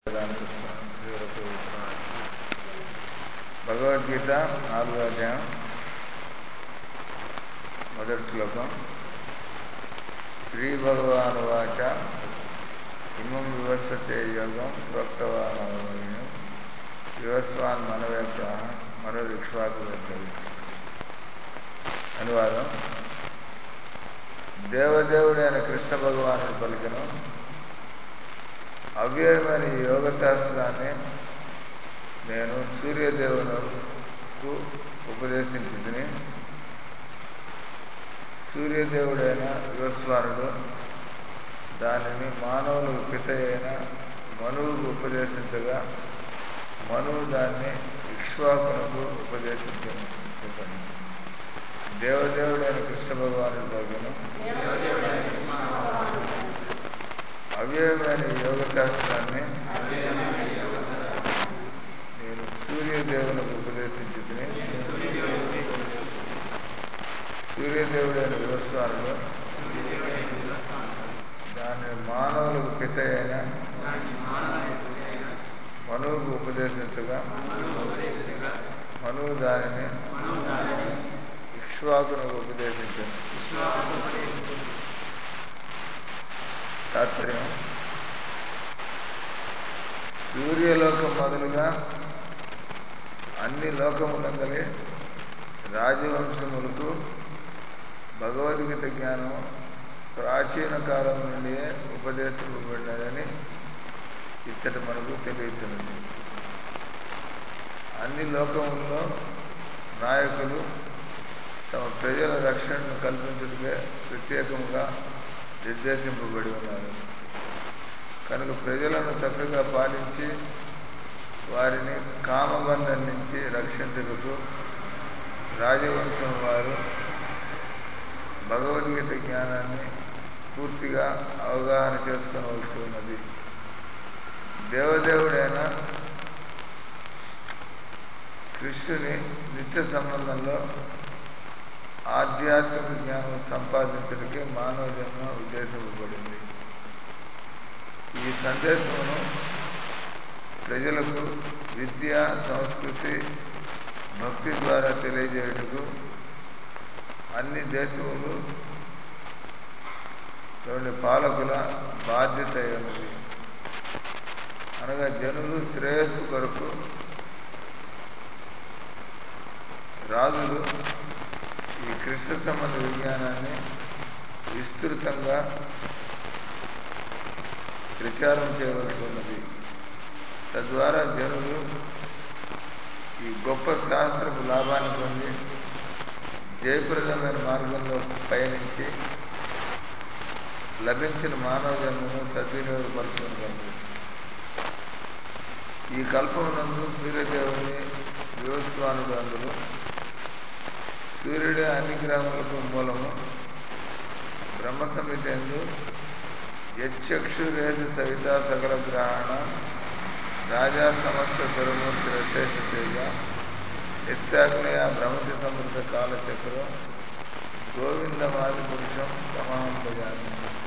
రామకృష్ణ శ్రీరపు భగవద్గీత నాలుగో అధ్యాయం మొదటి శ్లోకం శ్రీ భగవాను వాచ ఇమం వివస్వతే యోగం ప్రోక్తవానవయం వివస్వాన్ మనవే ప్రాణ మనోరిక్ష్వాకు అనువాదం దేవదేవుడైన కృష్ణ భగవానుడు పలికను అవ్యయమైన ఈ యోగ శాస్త్రాన్ని నేను సూర్యదేవునకు ఉపదేశించింది సూర్యదేవుడైన వివస్వానుడు దానిని మానవులకు పిత అయిన మనువుకు ఉపదేశించగా మనువు దాన్ని ఇక్ష్వాకునకు ఉపదేశించను చెప్పండి దేవదేవుడైన కృష్ణ భగవానుడు భగను అవ్యయమైన యోగ శాస్త్రాన్ని నేను సూర్యదేవునికి ఉపదేశించుకుని సూర్యదేవుడైన వివస్వానుడు దాన్ని మానవులకు పిత అయిన మనువుకు ఉపదేశించగా మనువు దానిని ఇక్ష్వాకునకు ఉపదేశించను తాత్పర్యం సూర్యలోకం మొదలుగా అన్ని లోకములందలి రాజవంశములకు భగవద్గీత జ్ఞానం ప్రాచీన కాలం నుండి ఉపదేశింపబడినదని ఇచ్చట మనకు తెలియచున్నది అన్ని లోకముల్లో నాయకులు తమ ప్రజల రక్షణను కల్పించడమే ప్రత్యేకంగా నిర్దేశింపబడి ఉన్నారు కనుక ప్రజలను చక్కగా పాలించి వారిని కామబంధం నుంచి రక్షించటకు రాజవంశం వారు భగవద్గీత జ్ఞానాన్ని పూర్తిగా అవగాహన చేసుకోవలసి ఉన్నది దేవదేవుడైన కృష్ణుని నిత్య సంబంధంలో ఆధ్యాత్మిక జ్ఞానం సంపాదించడానికి మానవ జన్మ ఉద్దేశింపబడింది ఈ సందేశమును ప్రజలకు విద్య సంస్కృతి భక్తి ద్వారా తెలియజేయటకు అన్ని దేశములు రెండు పాలకుల బాధ్యత ఉన్నది అనగా జనులు శ్రేయస్సు కొరకు రాజులు ఈ కృష్ణ సంబంధ విజ్ఞానాన్ని విస్తృతంగా ప్రచారం చేయవలసి ఉన్నది తద్వారా జనులు ఈ గొప్ప శాస్త్రపు లాభాన్ని పొంది జయప్రదమైన మార్గంలో పయనించి లభించిన మానవ జన్మను సద్వినియోగపరచుకోగలరు ఈ కల్పమునందు సూర్యదేవుని వివస్వానుడు అందులో సూర్యుడే అన్ని గ్రామాలకు మూలము బ్రహ్మ సమితి ఎందు యక్షురేది సవిత సకల గ్రహణ రాజా సమస్త స్వరమూర్తి రశేష తేజ యశాగ్నయ భ్రమతి సమృద్ధ కాలచక్రం గోవిందమాది పురుషం తమాం భజామి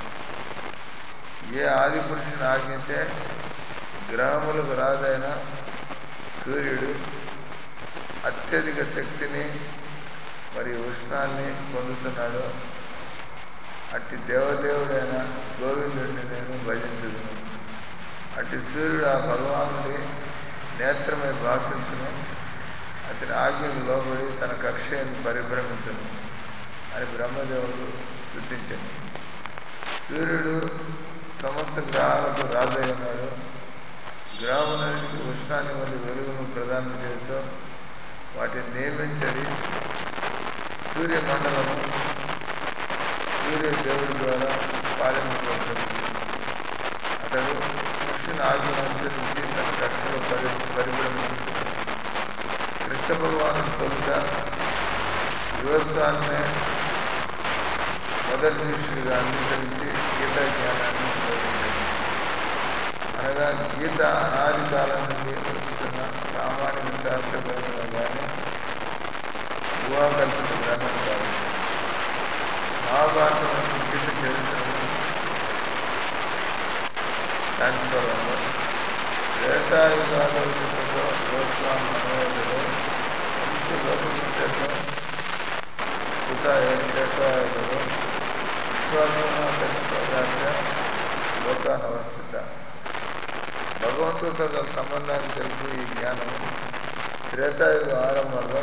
ఏ ఆది పురుషుని ఆజ్ఞించే గ్రహములకు రాజైన సూర్యుడు అత్యధిక శక్తిని మరియు ఉష్ణాన్ని పొందుతున్నాడు అట్టి దేవదేవుడైన గోవిందుడిని నేను భజించదును అట్టి సూర్యుడు ఆ భగవానుడి నేత్రమై భాషించును అతని ఆజ్ఞకు లోబడి తన కక్షను పరిభ్రమించను అని బ్రహ్మదేవుడు స్థుతించను సూర్యుడు సమస్త గ్రహాలకు రాజై ఉన్నాడు గ్రహములన్నింటికి ఉష్ణాన్ని మరియు వెలుగును ప్రదానం చేస్తూ వాటిని నియమించది సూర్యమండలము సూర్య దేవుడి ద్వారా పాలింపబడుతుంది అతడు కృష్ణుని ఆజ్ఞను అనుసరించి తన కక్షలో పరి పరిభ్రమించుతుంది కృష్ణ భగవాను తొలుత యువస్వాన్ని మొదటి శిష్యుడిగా అంగీకరించి గీతా జ్ఞానాన్ని బోధించాడు అనగా గీత అనాది కాలం నుండి వస్తున్న ప్రామాణిక శాస్త్ర గ్రంథమే కానీ ఊహాకల్పిత గ్రంథం కాదు మహాభారతం గీత చరిత్రను శాంతిపురంలో త్రేతాయుగాలోచితతో యోస్వామి మనోహరుడు ಇಷ್ಟು ಲೋಕಮುಟ್ಟನ್ನು ಸುತ ತ್ರೇತಾಯುಗರು ವಿಶ್ವಾಸವನ್ನು తెలుసుకోదాక లోకానవస్థిత భగవంతుడితో గల సంబంధాన్ని తెలుపు ఈ జ్ఞానం త్రేతాయుగ ఆరంభంలో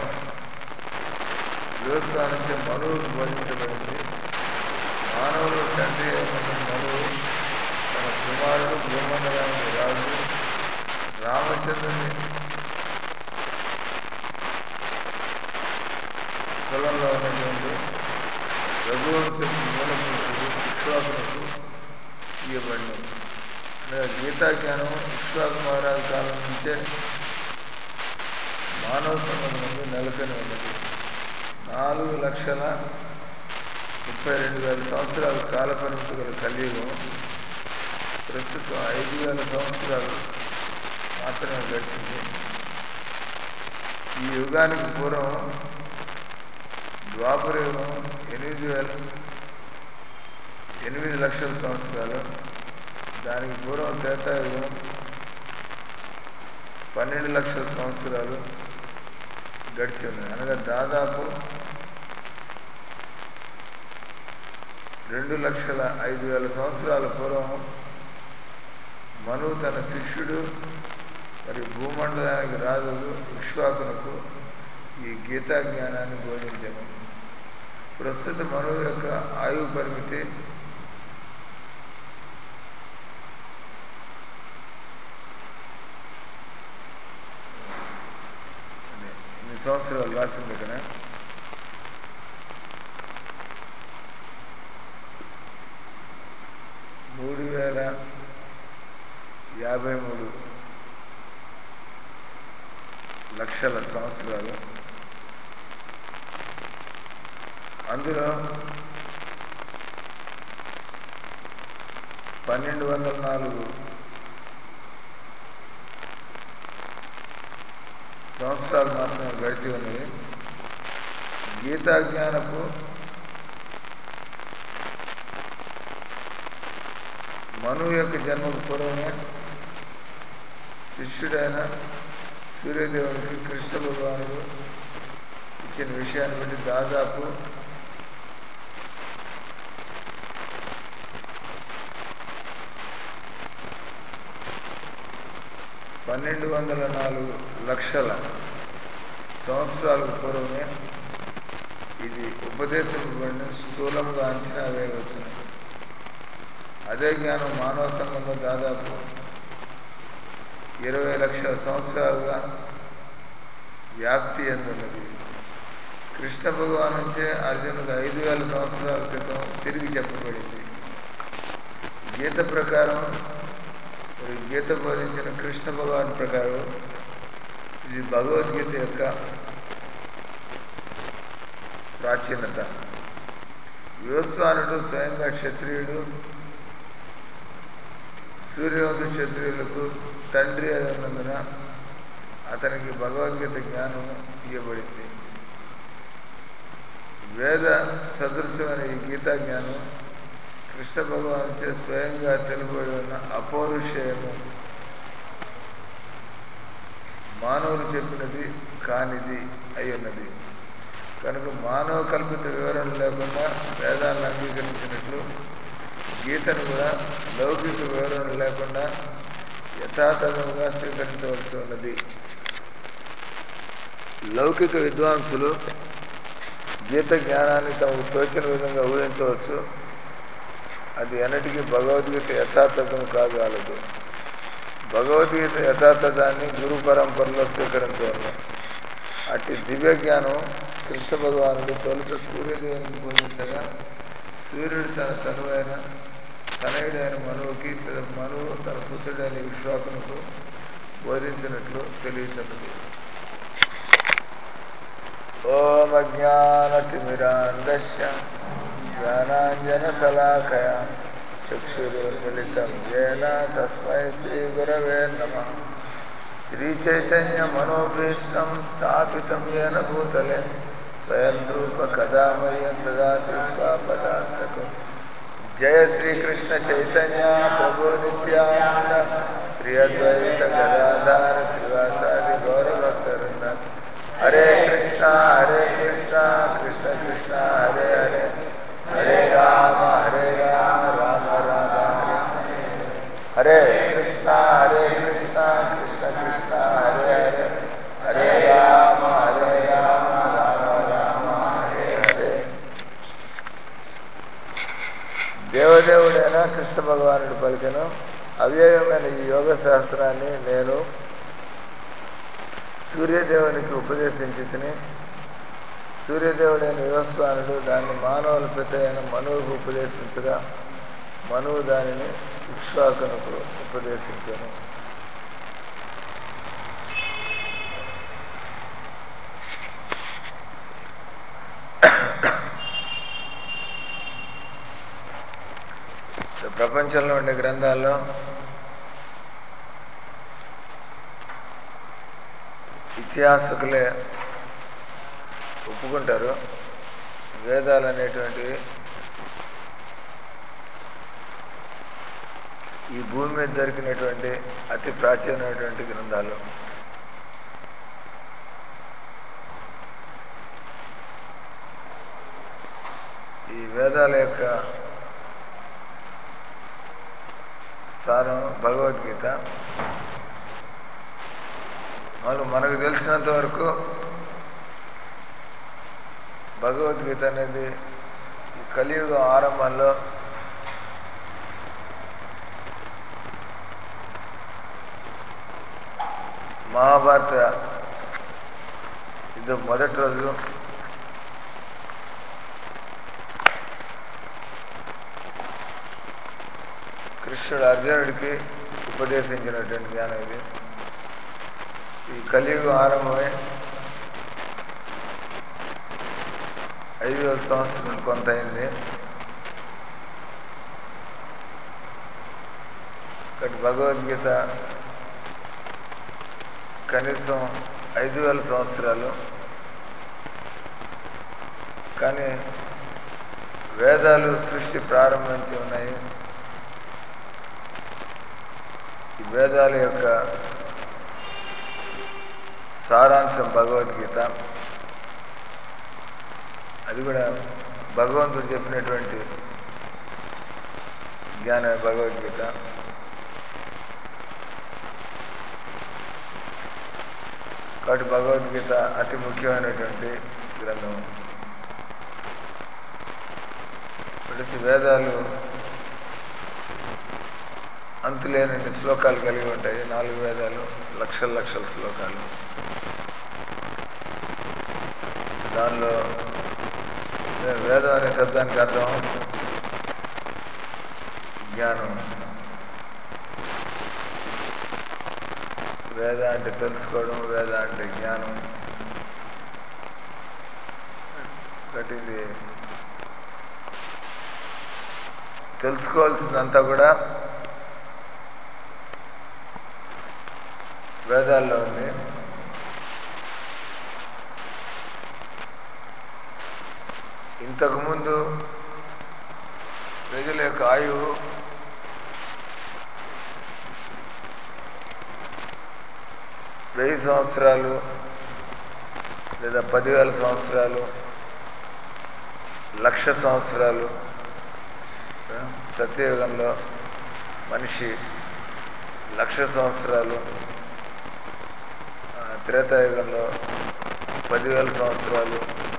యోస్వా నుంచి మనువుకు బోధించబడింది మానవులు తండ్రి అయిన మనువు తన కుమారుడు భూమండలానికి రాజు రామచంద్రుని కులంలో ఉన్నటువంటి రఘువంశపు మూలపురుషుడు విశ్వాసులకు ఇవ్వబడినది అనగా గీతా జ్ఞానం విశ్వాస మహారాజు కాలం నుంచే మానవ సంబంధం నెలకొని ఉన్నది నాలుగు లక్షల ముప్పై రెండు వేల సంవత్సరాల కాలపరిమితి గల కలియుగం ప్రస్తుతం ఐదు వేల సంవత్సరాలు మాత్రమే గడిచింది ఈ యుగానికి పూర్వం ద్వాపర యుగం ఎనిమిది వేల ఎనిమిది లక్షల సంవత్సరాలు దానికి పూర్వం త్రేతాయుగం పన్నెండు లక్షల సంవత్సరాలు గడిచి ఉన్నాయి అనగా దాదాపు రెండు లక్షల ఐదు వేల సంవత్సరాల పూర్వం మనువు తన శిష్యుడు మరి భూమండలానికి రాజులు విశ్వాకులకు ఈ గీతా జ్ఞానాన్ని బోధించాను ప్రస్తుత మనువు యొక్క ఆయువు పరిమితి ఎన్ని సంవత్సరాలు రాసింది ఇక్కడ మూడు వేల యాభై మూడు లక్షల సంవత్సరాలు అందులో పన్నెండు వందల నాలుగు సంవత్సరాలు మాత్రమే గడిచి ఉన్నది గీతా జ్ఞానపు మనువు యొక్క జన్మకు పూర్వమే శిష్యుడైన సూర్యదేవునికి కృష్ణ భగవానుడు ఇచ్చిన విషయాన్ని బట్టి దాదాపు పన్నెండు వందల నాలుగు లక్షల సంవత్సరాలకు పూర్వమే ఇది ఉపదేశింపబడిన స్థూలంగా అంచనా వేయవచ్చును అదే జ్ఞానం మానవ సంఘంలో దాదాపు ఇరవై లక్షల సంవత్సరాలుగా వ్యాప్తి ఎందున్నది కృష్ణ భగవాన్ నుంచే అర్జునుడు ఐదు వేల సంవత్సరాల క్రితం తిరిగి చెప్పబడింది గీత ప్రకారం మరి గీత బోధించిన కృష్ణ భగవాన్ ప్రకారం ఇది భగవద్గీత యొక్క ప్రాచీనత యోస్వానుడు స్వయంగా క్షత్రియుడు సూర్యవంశ క్షత్రియులకు తండ్రి అయినందున అతనికి భగవద్గీత జ్ఞానం ఇవ్వబడింది వేద సదృశమైన ఈ గీతా జ్ఞానం కృష్ణ భగవానుచే స్వయంగా తెలుపబడి ఉన్న అపౌరుషేయము మానవులు చెప్పినది కానిది అయి ఉన్నది కనుక మానవ కల్పిత వివరణ లేకుండా వేదాలను అంగీకరించినట్లు గీతను కూడా లౌకిక వివరణ లేకుండా యథాతథంగా స్వీకరించవలసి ఉన్నది లౌకిక విద్వాంసులు గీత జ్ఞానాన్ని తమకు తోచిన విధంగా ఊహించవచ్చు అది ఎన్నటికీ భగవద్గీత యథాతథం కాగలదు భగవద్గీత యథాతథాన్ని గురు పరంపరలో స్వీకరించవలను అట్టి దివ్య జ్ఞానం కృష్ణ భగవానుడు తొలుత సూర్యదేవునికి బోధించగా సూర్యుడు తన తనువైన తనయుడైన మనువుకి మనువు తన పుత్రుడైన విశ్వాకునకు బోధించినట్లు తెలియచున్నది ఓం అజ్ఞానతిమిరాంధస్య జ్ఞానాంజనశలాకయ చక్షురున్మిళితం ఏన తస్మై శ్రీగురవే నమ శ్రీచైతన్యమనోభీష్టం స్థాపితం ఏన భూతలే స్వయం రూప కదా మह्यं దదాతి స్వాపదాంతకం జయ శ్రీకృష్ణ చైతన్య ప్రభు నిత్యానంద శ్రీ అద్వైత గదాధర రాధార శ్రీవాసాది గౌరభక్తవృంద హరే కృష్ణ హరే కృష్ణ కృష్ణ కృష్ణ హరే హరే హరే రామ హరే రామ రామ రామ హరే హరే కృష్ణ హరే కృష్ణ కృష్ణ కృష్ణ హరే హరే హరే రామ హరే రామ రామ రామ హరే హరే దేవదేవుడైన కృష్ణ భగవానుడు పలికెను అవ్యయమైన ఈ యోగ శాస్త్రాన్ని నేను సూర్యదేవునికి ఉపదేశించి తిని సూర్యదేవుడైన యువస్వానుడు దాన్ని మానవుల పిత అయిన మనువుకు ఉపదేశించగా మనువు దానిని ఇక్ష్వాకునకు ఉపదేశించను ప్రపంచంలో ఉండే గ్రంథాల్లో ఇతిహాసకులే ఒప్పుకుంటారు వేదాలు అనేటువంటివి ఈ భూమి మీద దొరికినటువంటి అతి ప్రాచీనమైనటువంటి గ్రంథాలు ఈ వేదాల యొక్క సారం భగవద్గీత మనం మనకు తెలిసినంత వరకు భగవద్గీత అనేది ఈ కలియుగ ఆరంభంలో మహాభారత ఇది మొదటి రోజు కృష్ణుడు అర్జునుడికి ఉపదేశించినటువంటి జ్ఞానం ఇది ఈ కలియుగం ఆరంభమై ఐదు వేల సంవత్సరాలు కొంత అయింది కాబట్టి భగవద్గీత కనీసం ఐదు వేల సంవత్సరాలు కానీ వేదాలు సృష్టి ప్రారంభించి ఉన్నాయి ఈ వేదాల యొక్క సారాంశం భగవద్గీత అది కూడా భగవంతుడు చెప్పినటువంటి జ్ఞాన భగవద్గీత కాబట్టి భగవద్గీత అతి ముఖ్యమైనటువంటి గ్రంథం ఇప్పటికి వేదాలు అంతులేనన్ని శ్లోకాలు కలిగి ఉంటాయి నాలుగు వేదాలు లక్షల లక్షల శ్లోకాలు దానిలో వేదం అనే శబ్దానికి అర్థం జ్ఞానం వేద అంటే తెలుసుకోవడం వేద అంటే జ్ఞానం కాబట్టి ఇది తెలుసుకోవాల్సిందంతా కూడా వేదాల్లో ఉంది ఇంతకుముందు ప్రజల యొక్క ఆయువు వెయ్యి సంవత్సరాలు లేదా పదివేల సంవత్సరాలు లక్ష సంవత్సరాలు సత్యయుగంలో మనిషి లక్ష సంవత్సరాలు త్రేతాయుగంలో పదివేల సంవత్సరాలు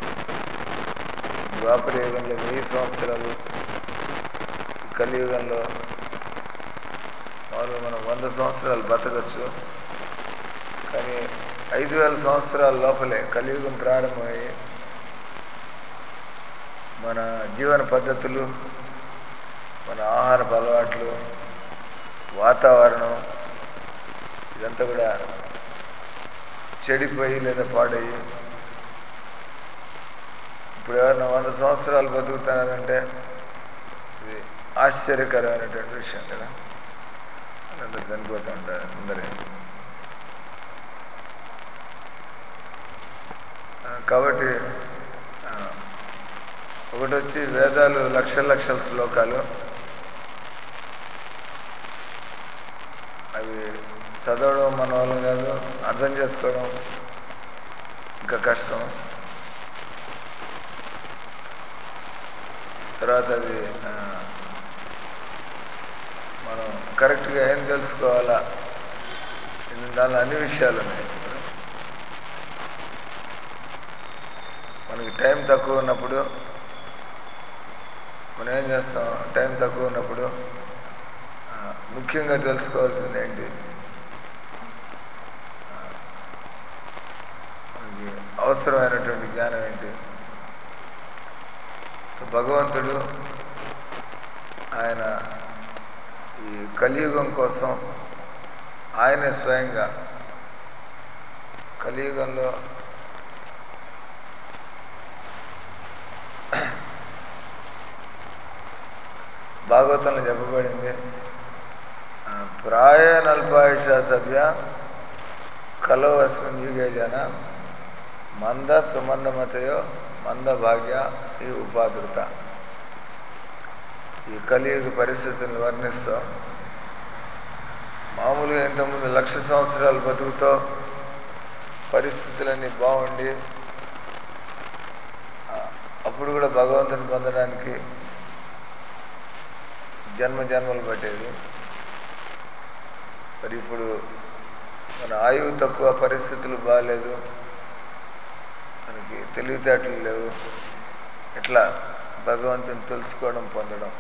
ద్వాపర యుగంలో వెయ్యి సంవత్సరాలు కలియుగంలో మామూలుగా మనం వంద సంవత్సరాలు బతకచ్చు కానీ ఐదు వేల సంవత్సరాల లోపలే కలియుగం ప్రారంభమయ్యి మన జీవన పద్ధతులు మన ఆహారపు అలవాట్లు వాతావరణం ఇదంతా కూడా చెడిపోయి లేదా పాడయ్యి ఇప్పుడు ఎవరైనా వంద సంవత్సరాలు బతుకుతున్నారంటే ఇది ఆశ్చర్యకరమైనటువంటి విషయం కదా అందరూ చనిపోతూ ఉంటారు అందరే కాబట్టి ఒకటి వచ్చి వేదాలు లక్షల లక్షల శ్లోకాలు అవి చదవడం మన వల్ల కాదు అర్థం చేసుకోవడం ఇంకా కష్టం తర్వాత అది ఆ, మనం కరెక్ట్గా ఏం తెలుసుకోవాలా ఇది దానిలో అన్ని విషయాలు ఉన్నాయి మనకి టైం తక్కువ ఉన్నప్పుడు మనం ఏం చేస్తాం టైం తక్కువ ఉన్నప్పుడు ఆ, ముఖ్యంగా తెలుసుకోవాల్సింది ఏంటి ఆ, మనకి అవసరమైనటువంటి జ్ఞానం ఏంటి భగవంతుడు ఆయన ఈ కలియుగం కోసం ఆయనే స్వయంగా కలియుగంలో భాగవతంలో చెప్పబడింది ఆ, ప్రాయ నల్పాయుష సభ్య కలో అస్మిన్ యుగే జన మంద సుమందమతయో మంద భాగ్య ఈ ఉపాధృత ఈ కలియుగ పరిస్థితులను వర్ణిస్తూ మామూలుగా ఇంతకుముందు లక్ష సంవత్సరాలు బతుకుతో పరిస్థితులన్నీ బాగుండి ఆ, అప్పుడు కూడా భగవంతుని పొందడానికి జన్మ జన్మలు పట్టేది మరి ఇప్పుడు మన ఆయువు తక్కువ పరిస్థితులు బాగాలేదు మనకి తెలివితేటలు లేవు ఎట్లా భగవంతుని తెలుసుకోవడం పొందడం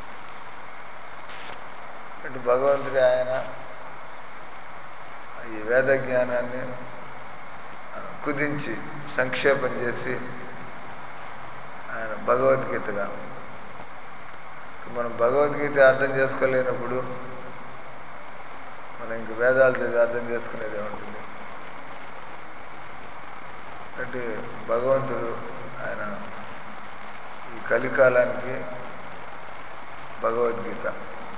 అంటే భగవంతుడి ఆయన ఈ వేద జ్ఞానాన్ని ఆ, కుదించి సంక్షేపం చేసి ఆయన భగవద్గీతగా మనం భగవద్గీత అర్థం చేసుకోలేనప్పుడు మనం ఇంక వేదాలు చదివి అర్థం చేసుకునేది ఏముంటుంది అంటే భగవంతుడు ఆయన ఈ కలికాలానికి భగవద్గీత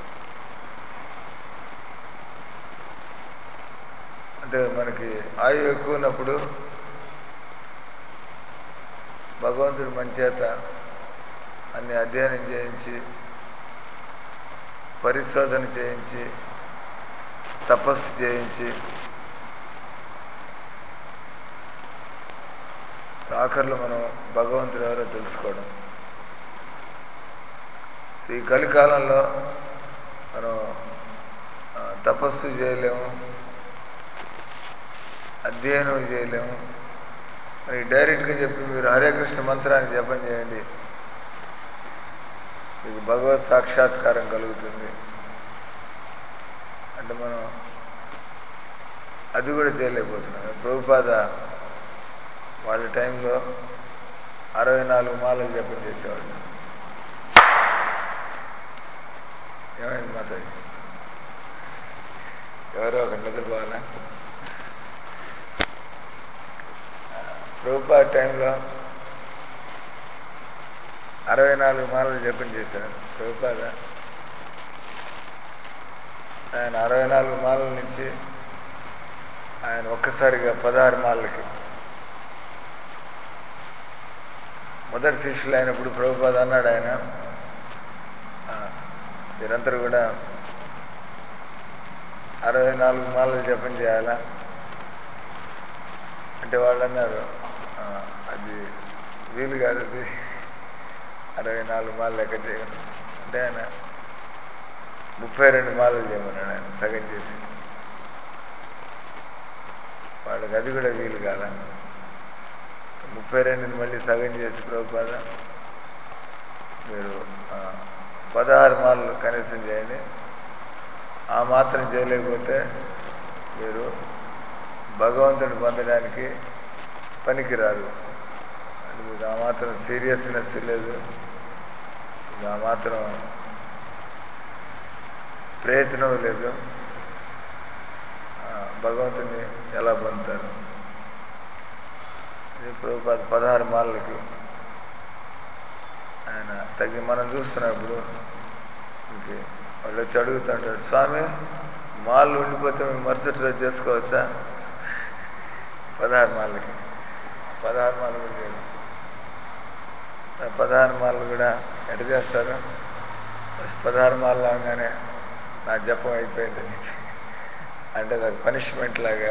అంటే మనకి ఆయువు ఎక్కువ ఉన్నప్పుడు భగవంతుడు మన చేత అన్ని అధ్యయనం చేయించి పరిశోధన చేయించి తపస్సు చేయించి ఆఖరిలో మనం భగవంతుడు ఎవరో తెలుసుకోవడం ఈ కలికాలంలో మనం ఆ, తపస్సు చేయలేము అధ్యయనం చేయలేము మరి డైరెక్ట్గా చెప్పి మీరు హరే కృష్ణ మంత్రాన్ని జపం చేయండి మీకు భగవత్ సాక్షాత్కారం కలుగుతుంది అంటే మనం అది కూడా చేయలేకపోతున్నాం ప్రభుపాద వాళ్ళ టైంలో అరవై నాలుగు మాలలు జపం చేసేవాళ్ళు ఏమైంది మాతాజీ ఎవరో ఒక నిద్రపోవాలా ప్రభుపాద టైంలో అరవై నాలుగు మాలలు జపం చేశారు ప్రభుపాద ఆయన అరవై నాలుగు మాలల నుంచి ఆయన ఒక్కసారిగా పదహారు మాలలకి మొదటి శిష్యులు అయినప్పుడు ప్రభుపాద అన్నాడు ఆయన "ఆ, మీరందరూ కూడా అరవై నాలుగు మాలలు జపం చేయాలా అంటే వాళ్ళు అన్నారు "ఆ, అది వీలు కాదు అది అరవై నాలుగు మాలలు లెక్క చేయగలను అంటే ఆయన ముప్పై రెండు మాలలు చేయమన్నాడు ఆయన సగం చేసి వాళ్ళకి అది కూడా వీలు కాల ముప్పై రెండుని మళ్ళీ సగం చేసి ప్రభుపాద మీరు ఆ, పదహారు మాలలు కనీసం చేయండి ఆ మాత్రం చేయలేకపోతే మీరు భగవంతుని పొందడానికి పనికిరారు అంటే మీకు ఆ మాత్రం సీరియస్నెస్ లేదు మీకు ఆ మాత్రం ప్రయత్నం లేదు ఆ, భగవంతుని ఎలా పొందుతారు ఇది ప్రభుపాద పదహారు మాలలకి ఆయన తగ్గి మనం చూస్తున్నప్పుడు ఇంకే వాళ్ళు వచ్చి అడుగుతుంటాడు స్వామి మాలు ఉండిపోతే మేము మరుసటి రోజు చేసుకోవచ్చా పదహారు మాలకి పదహారు మాలలు కూడా చేయడం ఆ పదహారు మాలలు కూడా ఎట చేస్తారు ఫస్ట్ పదహారు మాలలు అవగానే నా జపం అయిపోయింది అంటే నాకు పనిష్మెంట్ లాగా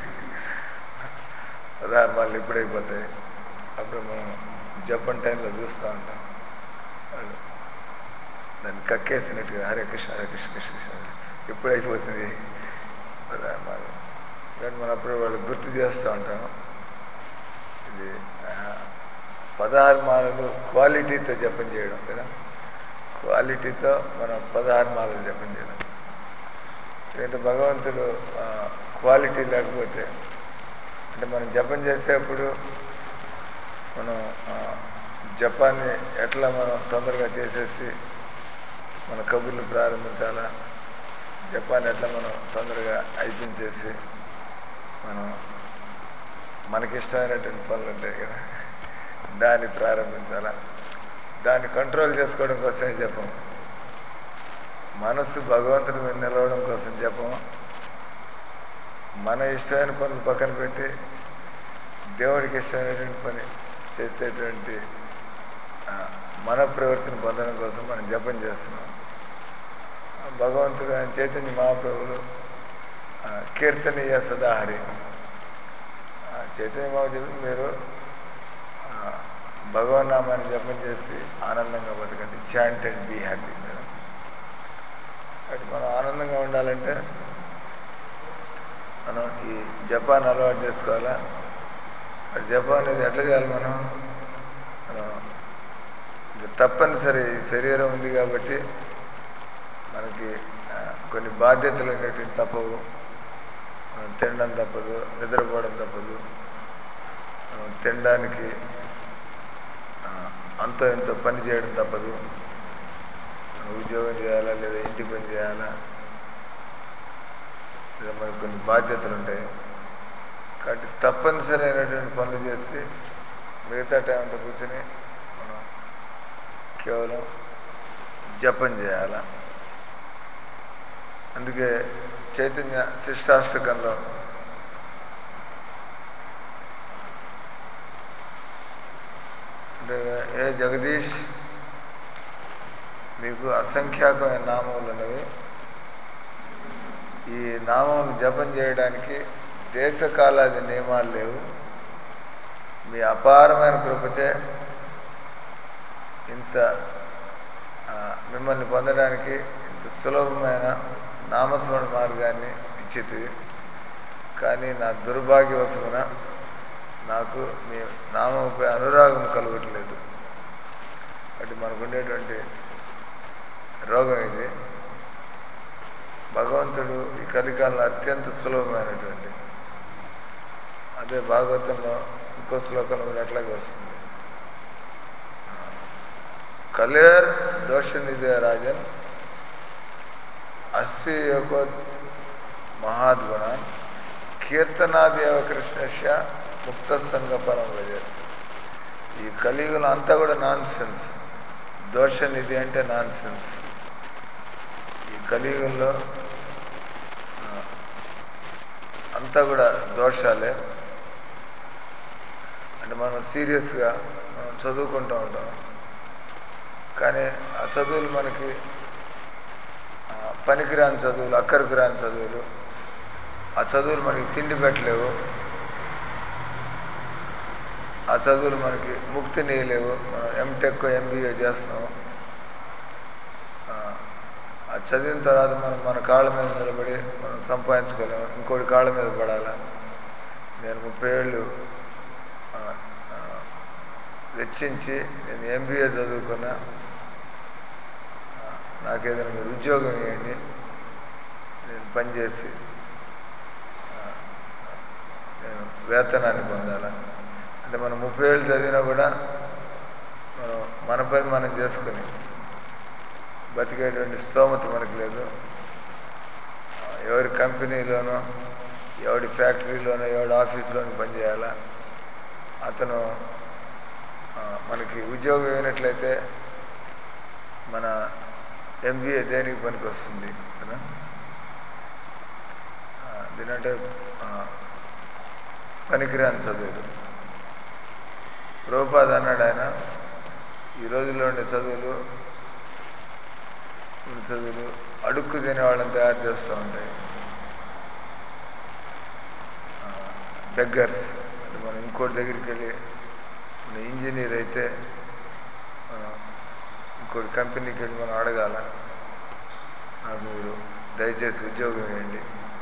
ఉదాహరణ వాళ్ళు ఇప్పుడైపోతాయి అప్పుడు మనం జపన్ టైంలో చూస్తూ ఉంటాం వాళ్ళు దాన్ని కక్కేసినట్టుగా హరే కృష్ణ హరే కృష్ణ కృష్ణ కృష్ణ ఎప్పుడు అయిపోతుంది ఉదాహరణ వాళ్ళు కానీ మనం అప్పుడు వాళ్ళు గుర్తు చేస్తూ ఉంటాం ఇది ఆ, పదహారు మాలలు క్వాలిటీతో జపం చేయడం కదా క్వాలిటీతో మనం పదహారు మాలలు జపం చేయడం ఎందుకంటే భగవంతుడు ఆ, క్వాలిటీ లేకపోతే అంటే మనం జపం చేసేప్పుడు మనం ఆ, జపాన్ని ఎట్లా మనం తొందరగా చేసేసి మన కబుర్లు ప్రారంభించాలా జపాన్ ఎట్లా మనం తొందరగా అయిపించేసి మనం మనకిష్టమైనటువంటి పనులు ఉంటాయి కదా దాన్ని ప్రారంభించాలా దాన్ని కంట్రోల్ చేసుకోవడం కోసమే జపం మనస్సు భగవంతుడి మీద నిలవడం కోసం జపం మన ఇష్టమైన పనులు పక్కన పెట్టి దేవుడికి ఇష్టమైనటువంటి పని చేసేటువంటి ఆ, మన ప్రవర్తన పొందడం కోసం మనం జపం చేస్తున్నాం ఆ, భగవంతుడు ఆయన చైతన్య మహాప్రభులు ఆ, కీర్తనీయ సదాహరి ఆ, చైతన్య మహాప్రభు చెప్పి మీరు ఆ, భగవన్ నామాన్ని జపం చేసి ఆనందంగా బతకండి chant and be happy madam అటు మనం ఆనందంగా ఉండాలంటే మనం ఈ జపాన్ అలవాటు చేసుకోవాలా అటు జపాన్ అనేది ఎట్లా చేయాలి మనం మనం ఇది తప్పనిసరి ఈ శరీరం ఉంది కాబట్టి మనకి ఆ, కొన్ని బాధ్యతలు అనేటివి తప్పవు మనం తినడం తప్పదు నిద్రపోవడం తప్పదు మనం తినడానికి ఆ, అంతో ఎంతో పని చేయడం తప్పదు మనం ఉద్యోగం చేయాలా లేదా ఇంటి పని చేయాలా లేదా మనకు కొన్ని బాధ్యతలు ఉంటాయి కాబట్టి తప్పనిసరి అయినటువంటి పనులు చేసి మిగతా టైం అంతా కూర్చొని మనం కేవలం జపం చేయాల అందుకే చైతన్య శిష్టాష్టకంలో అంటే ఏ జగదీష్ మీకు అసంఖ్యాకమైన నామములు ఉన్నవి ఈ నామం జపం చేయడానికి దేశకాలాది నియమాలు లేవు మీ అపారమైన కృపచే ఇంత ఆ, మిమ్మల్ని పొందడానికి ఇంత సులభమైన నామస్మరణ మార్గాన్ని ఇచ్చితి కానీ నా దుర్భాగ్యవశమున నాకు మీ నామంపై అనురాగం కలగట్లేదు అంటే మనకు ఉండేటువంటి రోగం ఇది భగవంతుడు ఈ కలికాలంలో అత్యంత సులభమైనటువంటి అదే భాగవతంలో ఇంకో శ్లోకంలో కూడా అట్లాగే వస్తుంది కలేర్ దోషనిదే రాజన్ అస్తి యొక్క మహాద్గుణాన్ కీర్తనాదేవ కృష్ణస్య ముక్త సంగపరం భజర్ ఈ కలియుగంలో అంతా కూడా నాన్ సెన్స్ దోషనిధి అంటే నాన్ సెన్స్ ఈ కలియుగంలో ఆ, అంతా కూడా దోషాలే అంటే మనం సీరియస్గా మనం చదువుకుంటూ ఉంటాం కానీ ఆ చదువులు మనకి ఆ, పనికిరాని చదువులు అక్కడికి రాని చదువులు ఆ చదువులు మనకి తిండి పెట్టలేవు ఆ చదువులు మనకి ముక్తి నీయలేవు మనం ఎంటెక్ ఎంబీఏ చేస్తాం ఆ, ఆ చదివిన తర్వాత మనం మన కాళ్ళ మీద నిలబడి మనం సంపాదించుకోలేము ఇంకోటి కాళ్ళ మీద పడాలా నేను ముప్పై ఏళ్ళు ఆ, ఆ, వెచ్చించి నేను ఎంబీఏ చదువుకున్నా ఆ, నాకేదైనా మీరు ఉద్యోగం ఇవ్వండి నేను పనిచేసి ఆ, నేను వేతనాన్ని పొందాలా అంటే మనం ముప్పై ఏళ్ళు చదివినా కూడా మనం మన పని మనం చేసుకుని బతికేటువంటి స్తోమత మనకు లేదు ఆ, ఎవరి కంపెనీలోనో ఎవడి ఫ్యాక్టరీలోనో ఎవడి ఆఫీసులోనో పనిచేయాలా అతను ఆ, మనకి ఉద్యోగం అయినట్లయితే మన ఎంబీఏ దేనికి పనికి వస్తుంది కదా ఆ, దీనంటే ఆ, పనికిరాని చదువులు ప్రభుపాద అన్నాడు ఆయన ఈ రోజుల్లో ఉండే చదువులు ఉన్న చదువులు అడుక్కు తినే వాళ్ళని తయారు చేస్తూ ఉంటాయి బెగ్గర్స్ అంటే మనం ఇంకోటి దగ్గరికి వెళ్ళి మన ఇంజనీర్ అయితే మనం ఇంకోటి కంపెనీకి వెళ్ళి మనం అడగాల నాకు మీరు దయచేసి ఉద్యోగం వేయండి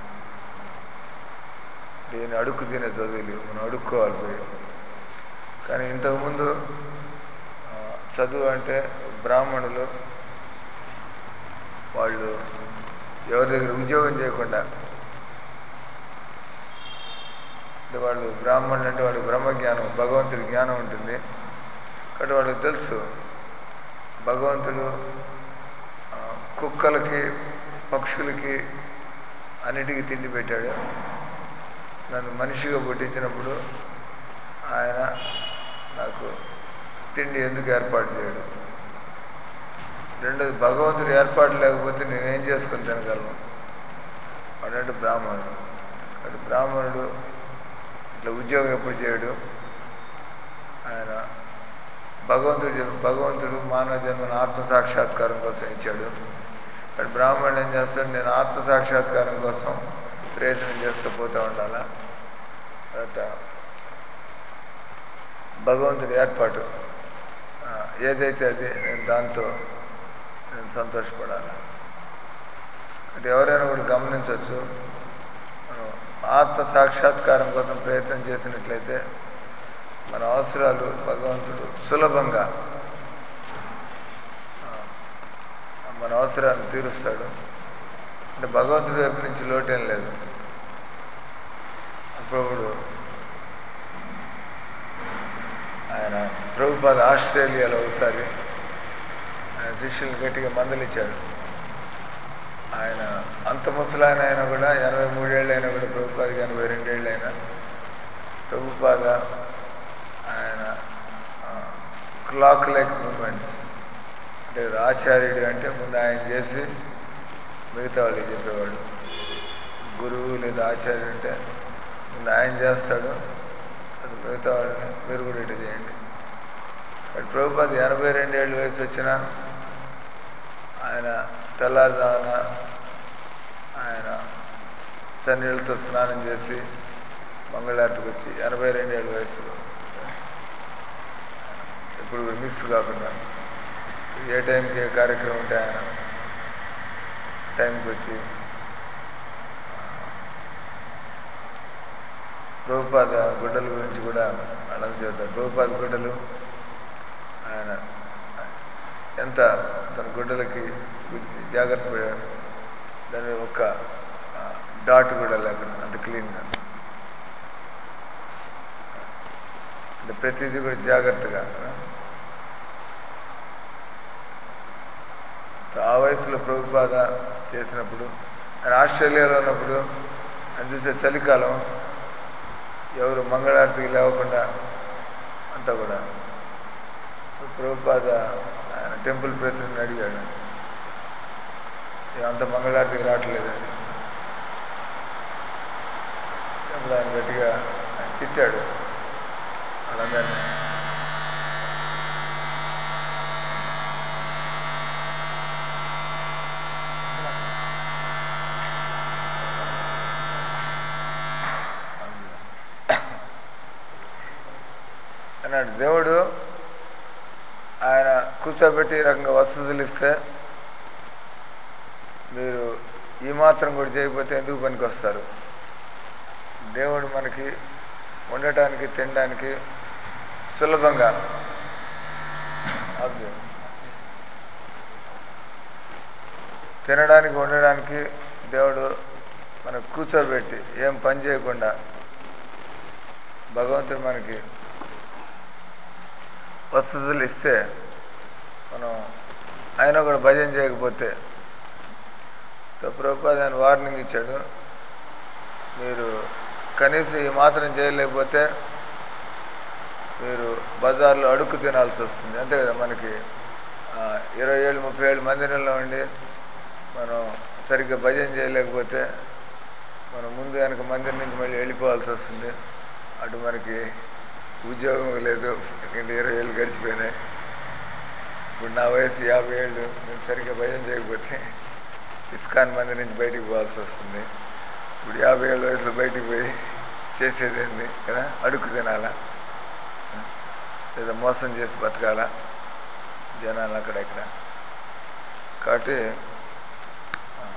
దీన్ని అడుక్కు తినే చదువులు మనం అడుక్కోవాలి పోయి కానీ ఇంతకుముందు ఆ, చదువు అంటే బ్రాహ్మణులు వాళ్ళు ఎవరి దగ్గర ఉద్యోగం చేయకుండా అంటే వాళ్ళు బ్రాహ్మణులు అంటే వాళ్ళు బ్రహ్మజ్ఞానం భగవంతుడి జ్ఞానం ఉంటుంది కాబట్టి వాళ్ళకి తెలుసు భగవంతుడు ఆ, కుక్కలకి పక్షులకి అన్నిటికీ తిండి పెట్టాడు నన్ను మనిషిగా పుట్టించినప్పుడు ఆయన నాకు తిండి ఎందుకు ఏర్పాటు చేయడు రెండోది భగవంతుడు ఏర్పాటు లేకపోతే నేనేం చేసుకుని తినగలను అన్నట్టు బ్రాహ్మణుడు అటు బ్రాహ్మణుడు ఇట్లా ఉద్యోగం ఎప్పుడు చేయడు ఆయన భగవంతుడు చెప్ప- భగవంతుడు మానవ జన్మను ఆత్మ సాక్షాత్కారం కోసం ఇచ్చాడు అటు బ్రాహ్మణుడు ఏం చేస్తాడు నేను ఆత్మ సాక్షాత్కారం కోసం ప్రయత్నం చేస్తూ పోతూ ఉండాలా తర్వాత భగవంతుడి ఏర్పాటు ఆ, ఏదైతే అది నేను దాంతో నేను సంతోషపడాలి అంటే ఎవరైనా కూడా గమనించవచ్చు మనం ఆత్మ సాక్షాత్కారం కోసం ప్రయత్నం చేసినట్లయితే మన అవసరాలు భగవంతుడు సులభంగా ఆ, మన అవసరాలను తీరుస్తాడు అంటే భగవంతుడి వైపు నుంచి లోటేం లేదు అప్పుడు ఆయన ప్రభుపాద ఆస్ట్రేలియాలో ఒకసారి ఆయన శిష్యులు గట్టిగా మందలిచ్చాడు ఆయన అంత ముసలాయన అయినా కూడా ఎనభై మూడేళ్ళు అయినా కూడా ప్రభుపాదకి ఎనభై రెండేళ్ళు అయినా ప్రభుపాద ఆయన క్లాక్ లైక్ మూమెంట్స్ అంటే ఆచార్యుడు అంటే ముందు ఆయన చేసి మిగతా వాళ్ళకి చెప్పేవాడు గురువు లేదా ఆచార్యుడు అంటే ముందు ఆయన చేస్తాడు అది మిగతా వాళ్ళని మీరు కూడా ఇటు చేయండి బట్ ప్రభుపాద ఎనభై రెండేళ్ళు వయసు వచ్చిన ఆయన తెల్లారుజామున ఆయన చన్నీళ్ళతో స్నానం చేసి మంగళారతికి వచ్చి ఎనభై రెండేళ్ళ వయసులో ఎప్పుడు కూడా మిస్ కాకుండా ఏ టైంకి ఏ కార్యక్రమం ఉంటే ఆయన టైంకి వచ్చి ప్రభుపాద గుడ్డల గురించి కూడా అలా చెబుతారు ప్రభుపాద గుడ్డలు ఆయన ఎంత తన గుడ్డలకి గురించి జాగ్రత్త పడాడు దాని మీద ఒక్క ఆ, డాట్ కూడా లేకుండా అంత క్లీన్గా అంటే ప్రతిదీ కూడా జాగ్రత్తగా ఆ వయసులో ప్రభుపాద చేసినప్పుడు ఆయన ఆస్ట్రేలియాలో ఉన్నప్పుడు ఆయన చూసే చలికాలం ఎవరు మంగళారతికి లేవకుండా అంతా కూడా ప్రభుపాద ఆయన టెంపుల్ ప్రెసిడెంట్ అడిగాడు "ఏ, అంత మంగళారతికి రావట్లేదండి అప్పుడు ఆయన గట్టిగా ఆయన తిట్టాడు వాళ్ళందరినీ అన్నాడు దేవుడు ఆయన కూర్చోబెట్టి ఈ రకంగా వసతులు ఇస్తే మీరు ఈ మాత్రం కూడా చేయకపోతే ఎందుకు పనికి వస్తారు దేవుడు మనకి ఉండటానికి తినడానికి సులభంగా అర్థం. తినడానికి ఉండడానికి దేవుడు మనకు కూర్చోబెట్టి ఏం పని చేయకుండా భగవంతుడు మనకి వసతులు ఇస్తే మనం ఆయన కూడా భజన చేయకపోతే ప్రభుపాద ఆయన వార్నింగ్ ఇచ్చాడు మీరు కనీసం ఈ మాత్రం చేయలేకపోతే మీరు బజార్లో అడుక్కు తినాల్సి వస్తుంది అంతే కదా మనకి ఆ, ఇరవై ఏళ్ళు ముప్పై ఏళ్ళు మందిరంలో ఉండి మనం సరిగ్గా భజన చేయలేకపోతే మనం ముందు వెనక మందిరం నుంచి మళ్ళీ వెళ్ళిపోవాల్సి వస్తుంది అటు మనకి ఉద్యోగం లేదు ఎందుకంటే ఇరవై ఏళ్ళు గడిచిపోయినాయి ఇప్పుడు నా వయసు యాభై ఏళ్ళు నేను సరిగ్గా భజన చేయకపోతే ఇస్కాన్ మందిరం నుంచి బయటికి పోవాల్సి వస్తుంది ఇప్పుడు యాభై ఏళ్ళ వయసులో బయటికి పోయి చేసేది ఏంది కదా అడుగు తినాలా లేదా మోసం చేసి బతకాలా జనాలు అక్కడ ఇక్కడ కాబట్టి ఆ,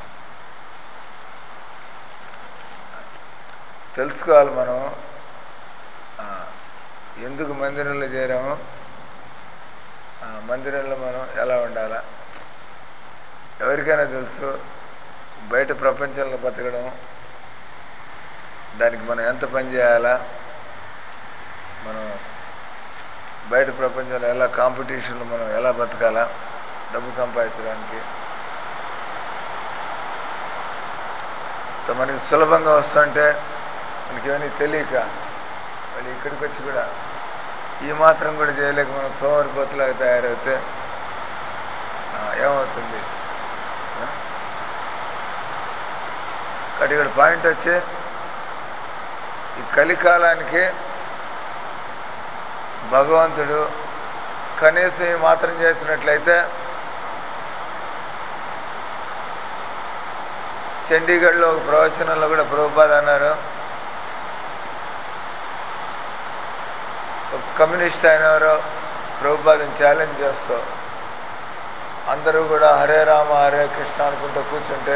తెలుసుకోవాలి మనం ఆ, ఎందుకు మందిరంలో చేరాము ఆ, మందిరంలో మనం ఎలా ఉండాలా ఎవరికైనా తెలుసు బయట ప్రపంచంలో బతకడం దానికి మనం ఎంత పని చేయాలా మనం బయట ప్రపంచంలో ఎలా కాంపిటీషన్లో మనం ఎలా బతకాలా డబ్బు సంపాదించడానికి సో మనకి సులభంగా వస్తుంటే మనకేమీ తెలియక మళ్ళీ ఇక్కడికి వచ్చి కూడా ఈ మాత్రం కూడా చేయలేక మనం సోమరిపోతులాగా తయారైతే ఆ, ఏమవుతుంది ఆ? కాబట్టి ఇక్కడ పాయింట్ వచ్చి ఈ కలికాలానికి భగవంతుడు కనీసం ఈ మాత్రం చేసినట్లయితే చండీగఢ్లో ఒక ప్రవచనంలో కూడా ప్రభుపాద అన్నారు ఒక కమ్యూనిస్ట్ అయిన వారు ప్రభుపాదం ఛాలెంజ్ చేస్తూ అందరూ కూడా హరే రామ హరే కృష్ణ అనుకుంటూ కూర్చుంటే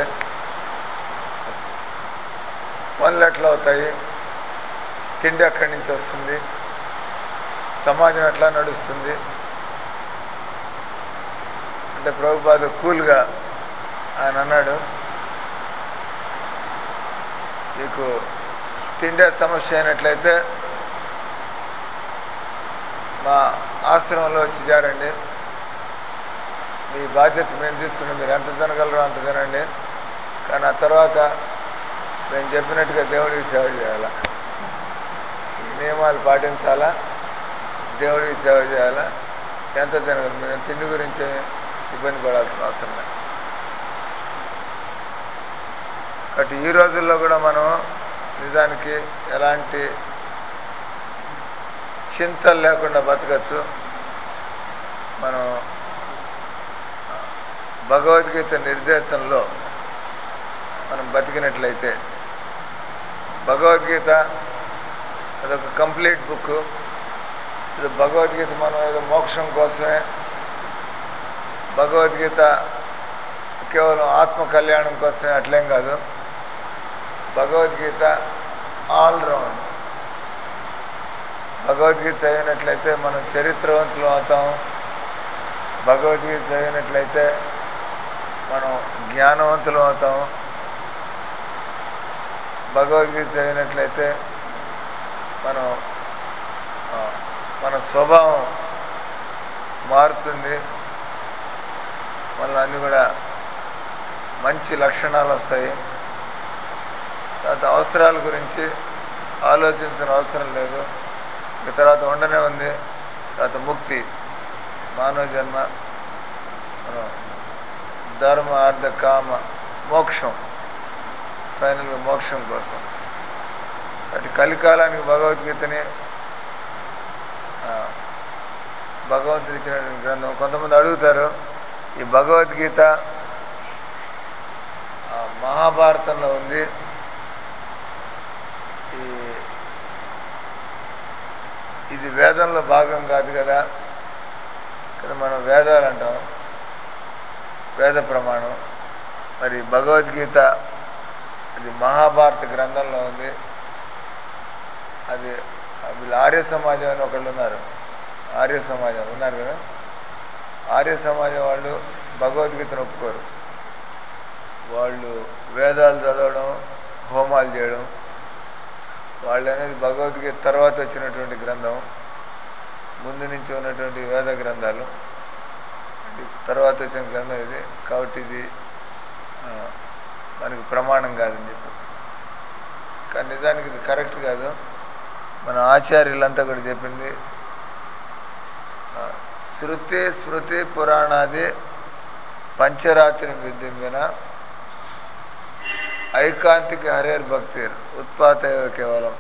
పనులు ఎట్లా అవుతాయి తిండి ఎక్కడి నుంచి వస్తుంది సమాజం ఎట్లా నడుస్తుంది అంటే ప్రభుపాద కూల్గా ఆయన అన్నాడు మీకు తిండే సమస్య అయినట్లయితే మా ఆశ్రమంలో వచ్చి చేరండి మీ బాధ్యత మేము తీసుకుని మీరు ఎంత తినగలరో అంత తినండి కానీ ఆ తర్వాత మేము చెప్పినట్టుగా దేవుడికి సేవ చేయాలా ఈ నియమాలు పాటించాలా దేవుడికి సేవ చేయాలా ఎంత తినగలరు మేము తిండి గురించి ఇబ్బంది పడాల్సిన అవసరం లేదు కాబట్టి ఈ రోజుల్లో కూడా మనం నిజానికి ఎలాంటి చింతలు లేకుండా బతకచ్చు మనం భగవద్గీత నిర్దేశంలో మనం బతికినట్లయితే భగవద్గీత అదొక కంప్లీట్ బుక్ ఇది భగవద్గీత మనం ఏదో మోక్షం కోసమే భగవద్గీత కేవలం ఆత్మ కళ్యాణం కోసమే అట్లేం కాదు భగవద్గీత ఆల్ రౌండ్ భగవద్గీత చదివినట్లయితే మనం చరిత్రవంతులు అవుతాం భగవద్గీత చదివినట్లయితే మనం జ్ఞానవంతులు అవుతాం భగవద్గీత చదివినట్లయితే మనం ఆ, మన స్వభావం మారుతుంది మళ్ళీ అన్నీ కూడా మంచి లక్షణాలు వస్తాయి తర్వాత అవసరాల గురించి ఆలోచించిన అవసరం లేదు ఇక తర్వాత ఉండనే ఉంది తర్వాత ముక్తి మానవ జన్మ మనం ధర్మ అర్థ కామ మోక్షం ఫైనల్గా మోక్షం కోసం కాబట్టి కలికాలానికి భగవద్గీతని ఆ, భగవంతుడు ఇచ్చినటువంటి గ్రంథం కొంతమంది అడుగుతారు ఈ భగవద్గీత ఆ, మహాభారతంలో ఉంది ఈ ఇది వేదంలో భాగం కాదు కదా కదా మనం వేదాలు అంటాం వేద ప్రమాణం మరి భగవద్గీత అది మహాభారత గ్రంథంలో ఉంది అది వీళ్ళు ఆర్య సమాజం అని ఒకళ్ళు ఉన్నారు ఆర్య సమాజం ఉన్నారు కదా ఆర్య సమాజం వాళ్ళు భగవద్గీతను ఒప్పుకోరు వాళ్ళు వేదాలు చదవడం హోమాలు చేయడం వాళ్ళు అనేది భగవద్గీత తర్వాత వచ్చినటువంటి గ్రంథం ముందు నుంచి ఉన్నటువంటి వేద గ్రంథాలు ఇది తర్వాత వచ్చిన గ్రంథం ఇది కాబట్టి ఇది ఆ, మనకి ప్రమాణం కాదని చెప్పి కానీ నిజానికి ఇది కరెక్ట్ కాదు మన ఆచార్యులంతా కూడా చెప్పింది ఆ, శృతి స్మృతి పురాణాది పంచరాత్రి విద్యంబిన ఐకాంతిక హరేర్ భక్తిర్ ఉత్పాత కేవలం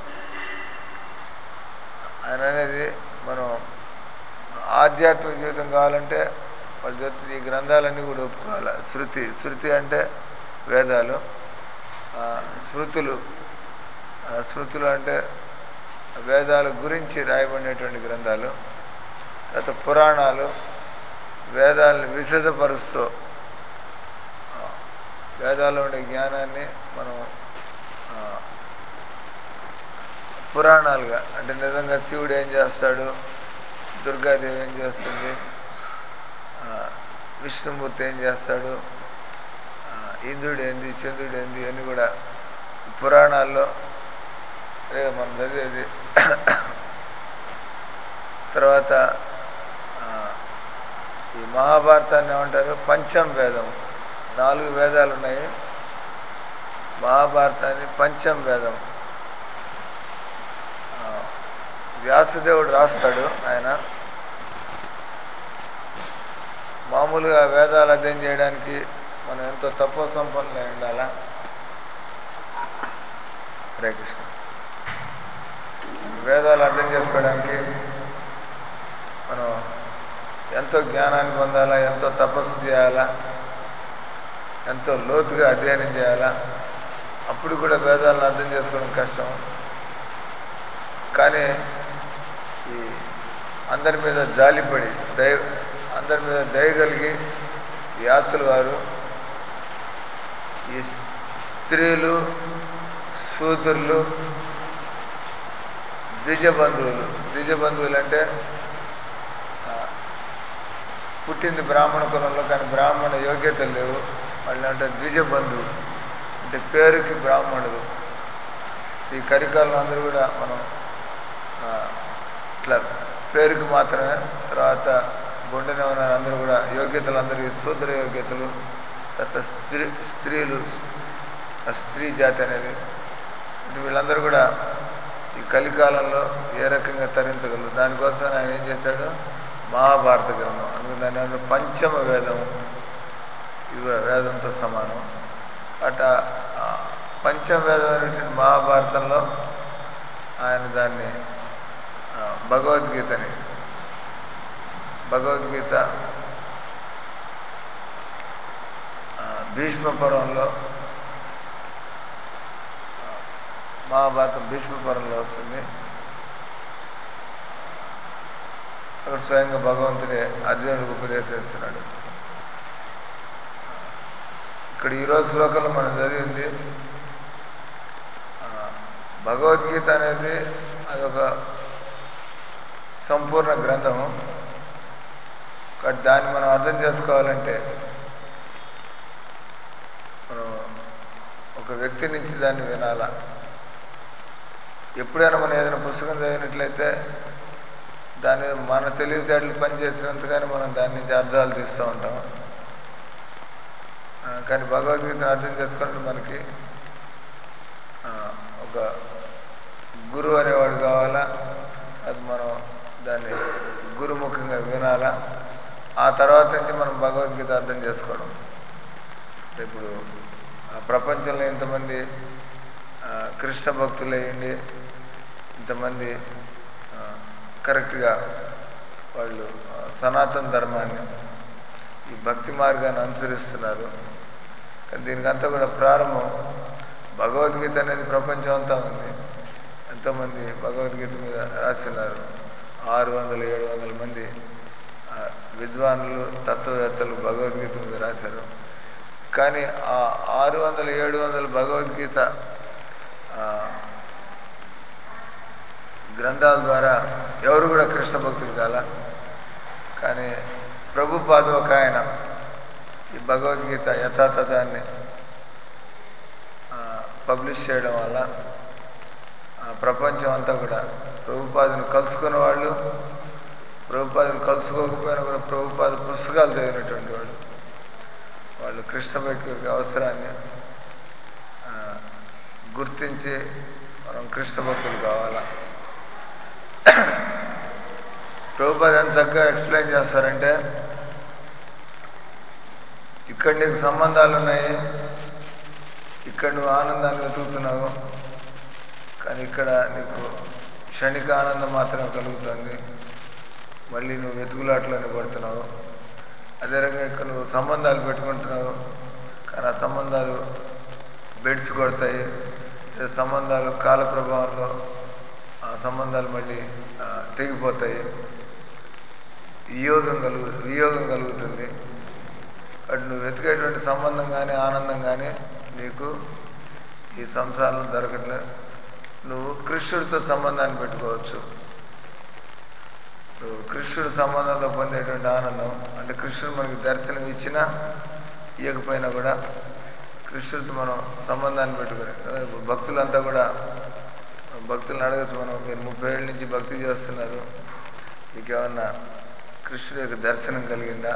ఆయన అనేది మనం ఆధ్యాత్మిక జీవితం కావాలంటే వాళ్ళు చెప్తుంది ఈ గ్రంథాలన్నీ కూడా ఒప్పుకోవాలి శృతి శృతి అంటే వేదాలు ఆ, స్మృతులు ఆ, ఆ, స్మృతులు అంటే వేదాల గురించి రాయబడినటువంటి గ్రంథాలు తర్వాత పురాణాలు వేదాలను విశదపరుస్తూ ఆ, వేదాల్లో ఉండే జ్ఞానాన్ని మనం ఆ, పురాణాలుగా అంటే నిజంగా శివుడు ఏం చేస్తాడు దుర్గాదేవి ఏం చేస్తుంది ఆ, విష్ణుమూర్తి ఏం చేస్తాడు ఆ, ఇంద్రుడు ఏంది చంద్రుడు ఏంది ఇవన్నీ కూడా పురాణాల్లో అదే మనం చదివేది తర్వాత ఆ, ఈ మహాభారతాన్ని ఏమంటారు పంచం వేదం నాలుగు వేదాలు ఉన్నాయి మహాభారతాన్ని పంచం వేదం ఆ, వ్యాసదేవుడు రాస్తాడు ఆయన మామూలుగా వేదాలు అధ్యయనం చేయడానికి మనం ఎంతో తక్కువ సంపన్నులై ఉండాలా హరే కృష్ణ వేదాలు అర్థం చేసుకోవడానికి మనం ఎంతో జ్ఞానాన్ని పొందాలా ఎంతో తపస్సు చేయాలా ఎంతో లోతుగా అధ్యయనం చేయాలా అప్పుడు కూడా వేదాలను అర్థం చేసుకోవడం కష్టం కానీ ఈ అందరి మీద జాలిపడి దయ అందరి మీద దయగలిగి వ్యాసులు వారు ఈ స్- స్త్రీలు శూద్రులు ద్విజ బంధువులు ద్విజ బంధువులు అంటే ఆ, పుట్టింది బ్రాహ్మణ కులంలో కానీ బ్రాహ్మణ యోగ్యతలు లేవు వాళ్ళు అంటే ద్విజ బంధువు అంటే పేరుకి బ్రాహ్మణుడు ఈ కరికాలను అందరూ కూడా మనం ఆ, ఇట్లా పేరుకి మాత్రమే తర్వాత గుండెనే ఉన్నారు అందరూ కూడా యోగ్యతలు అందరికీ శూద్ర యోగ్యతలు తర్వాత స్త్రీ స్త్రీలు ఆ స్త్రీ జాతి అనేది అంటే వీళ్ళందరూ కూడా ఈ కలికాలంలో ఏ రకంగా తరించగలరు దానికోసం ఆయన ఏం చేశాడు మహాభారత గ్రంథం అందుకు దాని ఏమంటారు పంచమ వేదం ఇది కూడా వేదంతో సమానం అట ఆ పంచమ వేదం అనేటువంటి మహాభారతంలో ఆయన దాన్ని ఆ, భగవద్గీతని భగవద్గీత ఆ, భీష్మ పర్వంలో ఆ, మహాభారతం భీష్మ పర్వంలో వస్తుంది అక్కడ స్వయంగా భగవంతుడే అర్జునుడికి ఉపదేశిస్తున్నాడు ఇక్కడ ఈరోజు శ్లోకంలో మనం చదివింది ఆ, భగవద్గీత అనేది అదొక సంపూర్ణ గ్రంథము కాబట్టి దాన్ని మనం అర్థం చేసుకోవాలంటే మనం ఒక వ్యక్తి నుంచి దాన్ని వినాలా ఎప్పుడైనా మనం ఏదైనా పుస్తకం చదివినట్లయితే దాని మన తెలివితేటలు పనిచేసినంతగానే మనం దాని నుంచి అర్థాలు తీస్తూ ఉంటాం ఆ, కానీ భగవద్గీతను అర్థం చేసుకుంటే మనకి ఆ, ఒక గురువు అనేవాడు కావాలా అది మనం దాన్ని గురుముఖంగా వినాలా ఆ తర్వాత నుంచి మనం భగవద్గీత అర్థం చేసుకోవడం ఇప్పుడు ఆ ప్రపంచంలో ఇంతమంది ఆ, కృష్ణ భక్తులు అయ్యండి ఇంతమంది ఆ, కరెక్ట్గా వాళ్ళు ఆ, సనాతన ధర్మాన్ని ఈ భక్తి మార్గాన్ని అనుసరిస్తున్నారు కానీ దీనికంతా కూడా ప్రారంభం భగవద్గీత అనేది ప్రపంచం అంతా ఉంది ఎంతోమంది భగవద్గీత మీద రాస్తున్నారు ఆరు వందల ఏడు వందల మంది ఆ, విద్వానులు తత్వవేత్తలు భగవద్గీత మీద రాశారు కానీ ఆ ఆరు వందల ఏడు వందల భగవద్గీత ఆ, గ్రంథాల ద్వారా ఎవరు కూడా కృష్ణ భక్తులు కాల కానీ ప్రభుపాద ఒక ఆయన ఈ భగవద్గీత యథాతథాన్ని ఆ, పబ్లిష్ చేయడం వల్ల ఆ, ప్రపంచం అంతా కూడా ప్రభుపాదను కలుసుకున్న వాళ్ళు ప్రభుపాదను కలుసుకోకపోయినా కూడా ప్రభుపాద పుస్తకాలు చదివినటువంటి వాళ్ళు వాళ్ళు కృష్ణ భక్తి యొక్క అవసరాన్ని ఆ, గుర్తించి మనం కృష్ణ భక్తులు కావాలా ప్రభుపాద ఎంత చక్కగా ఎక్స్ప్లెయిన్ చేస్తారంటే ఇక్కడ నీకు సంబంధాలు ఉన్నాయి ఇక్కడ నువ్వు ఆనందాన్ని వెతుకుతున్నావు కానీ ఇక్కడ నీకు క్షణిక ఆనందం మాత్రమే కలుగుతుంది మళ్ళీ నువ్వు వెతుకులాట్లోనే పడుతున్నావు అదే రకంగా ఇక్కడ నువ్వు సంబంధాలు పెట్టుకుంటున్నావు కానీ ఆ సంబంధాలు బెడ్స్ కొడతాయి అంటే సంబంధాలు కాల ప్రభావంలో ఆ సంబంధాలు మళ్ళీ ఆ, తెగిపోతాయి వియోగం కలుగు వియోగం కలుగుతుంది అటు నువ్వు వెతికేటువంటి సంబంధం కానీ ఆనందం కానీ నీకు ఈ సంసారంలో దొరకట్లే నువ్వు కృష్ణుడితో సంబంధాన్ని పెట్టుకోవచ్చు నువ్వు కృష్ణుడి సంబంధంలో పొందేటువంటి ఆనందం అంటే కృష్ణుడు మనకి దర్శనం ఇచ్చినా ఇవ్వకపోయినా కూడా కృష్ణుడితో మనం సంబంధాన్ని పెట్టుకుని కదా ఇప్పుడు భక్తులంతా కూడా భక్తులను అడగచ్చు మనం మీరు ముప్పై ఏళ్ళ నుంచి భక్తి చేస్తున్నారు మీకు ఏమన్నా కృష్ణుడి యొక్క దర్శనం కలిగిందా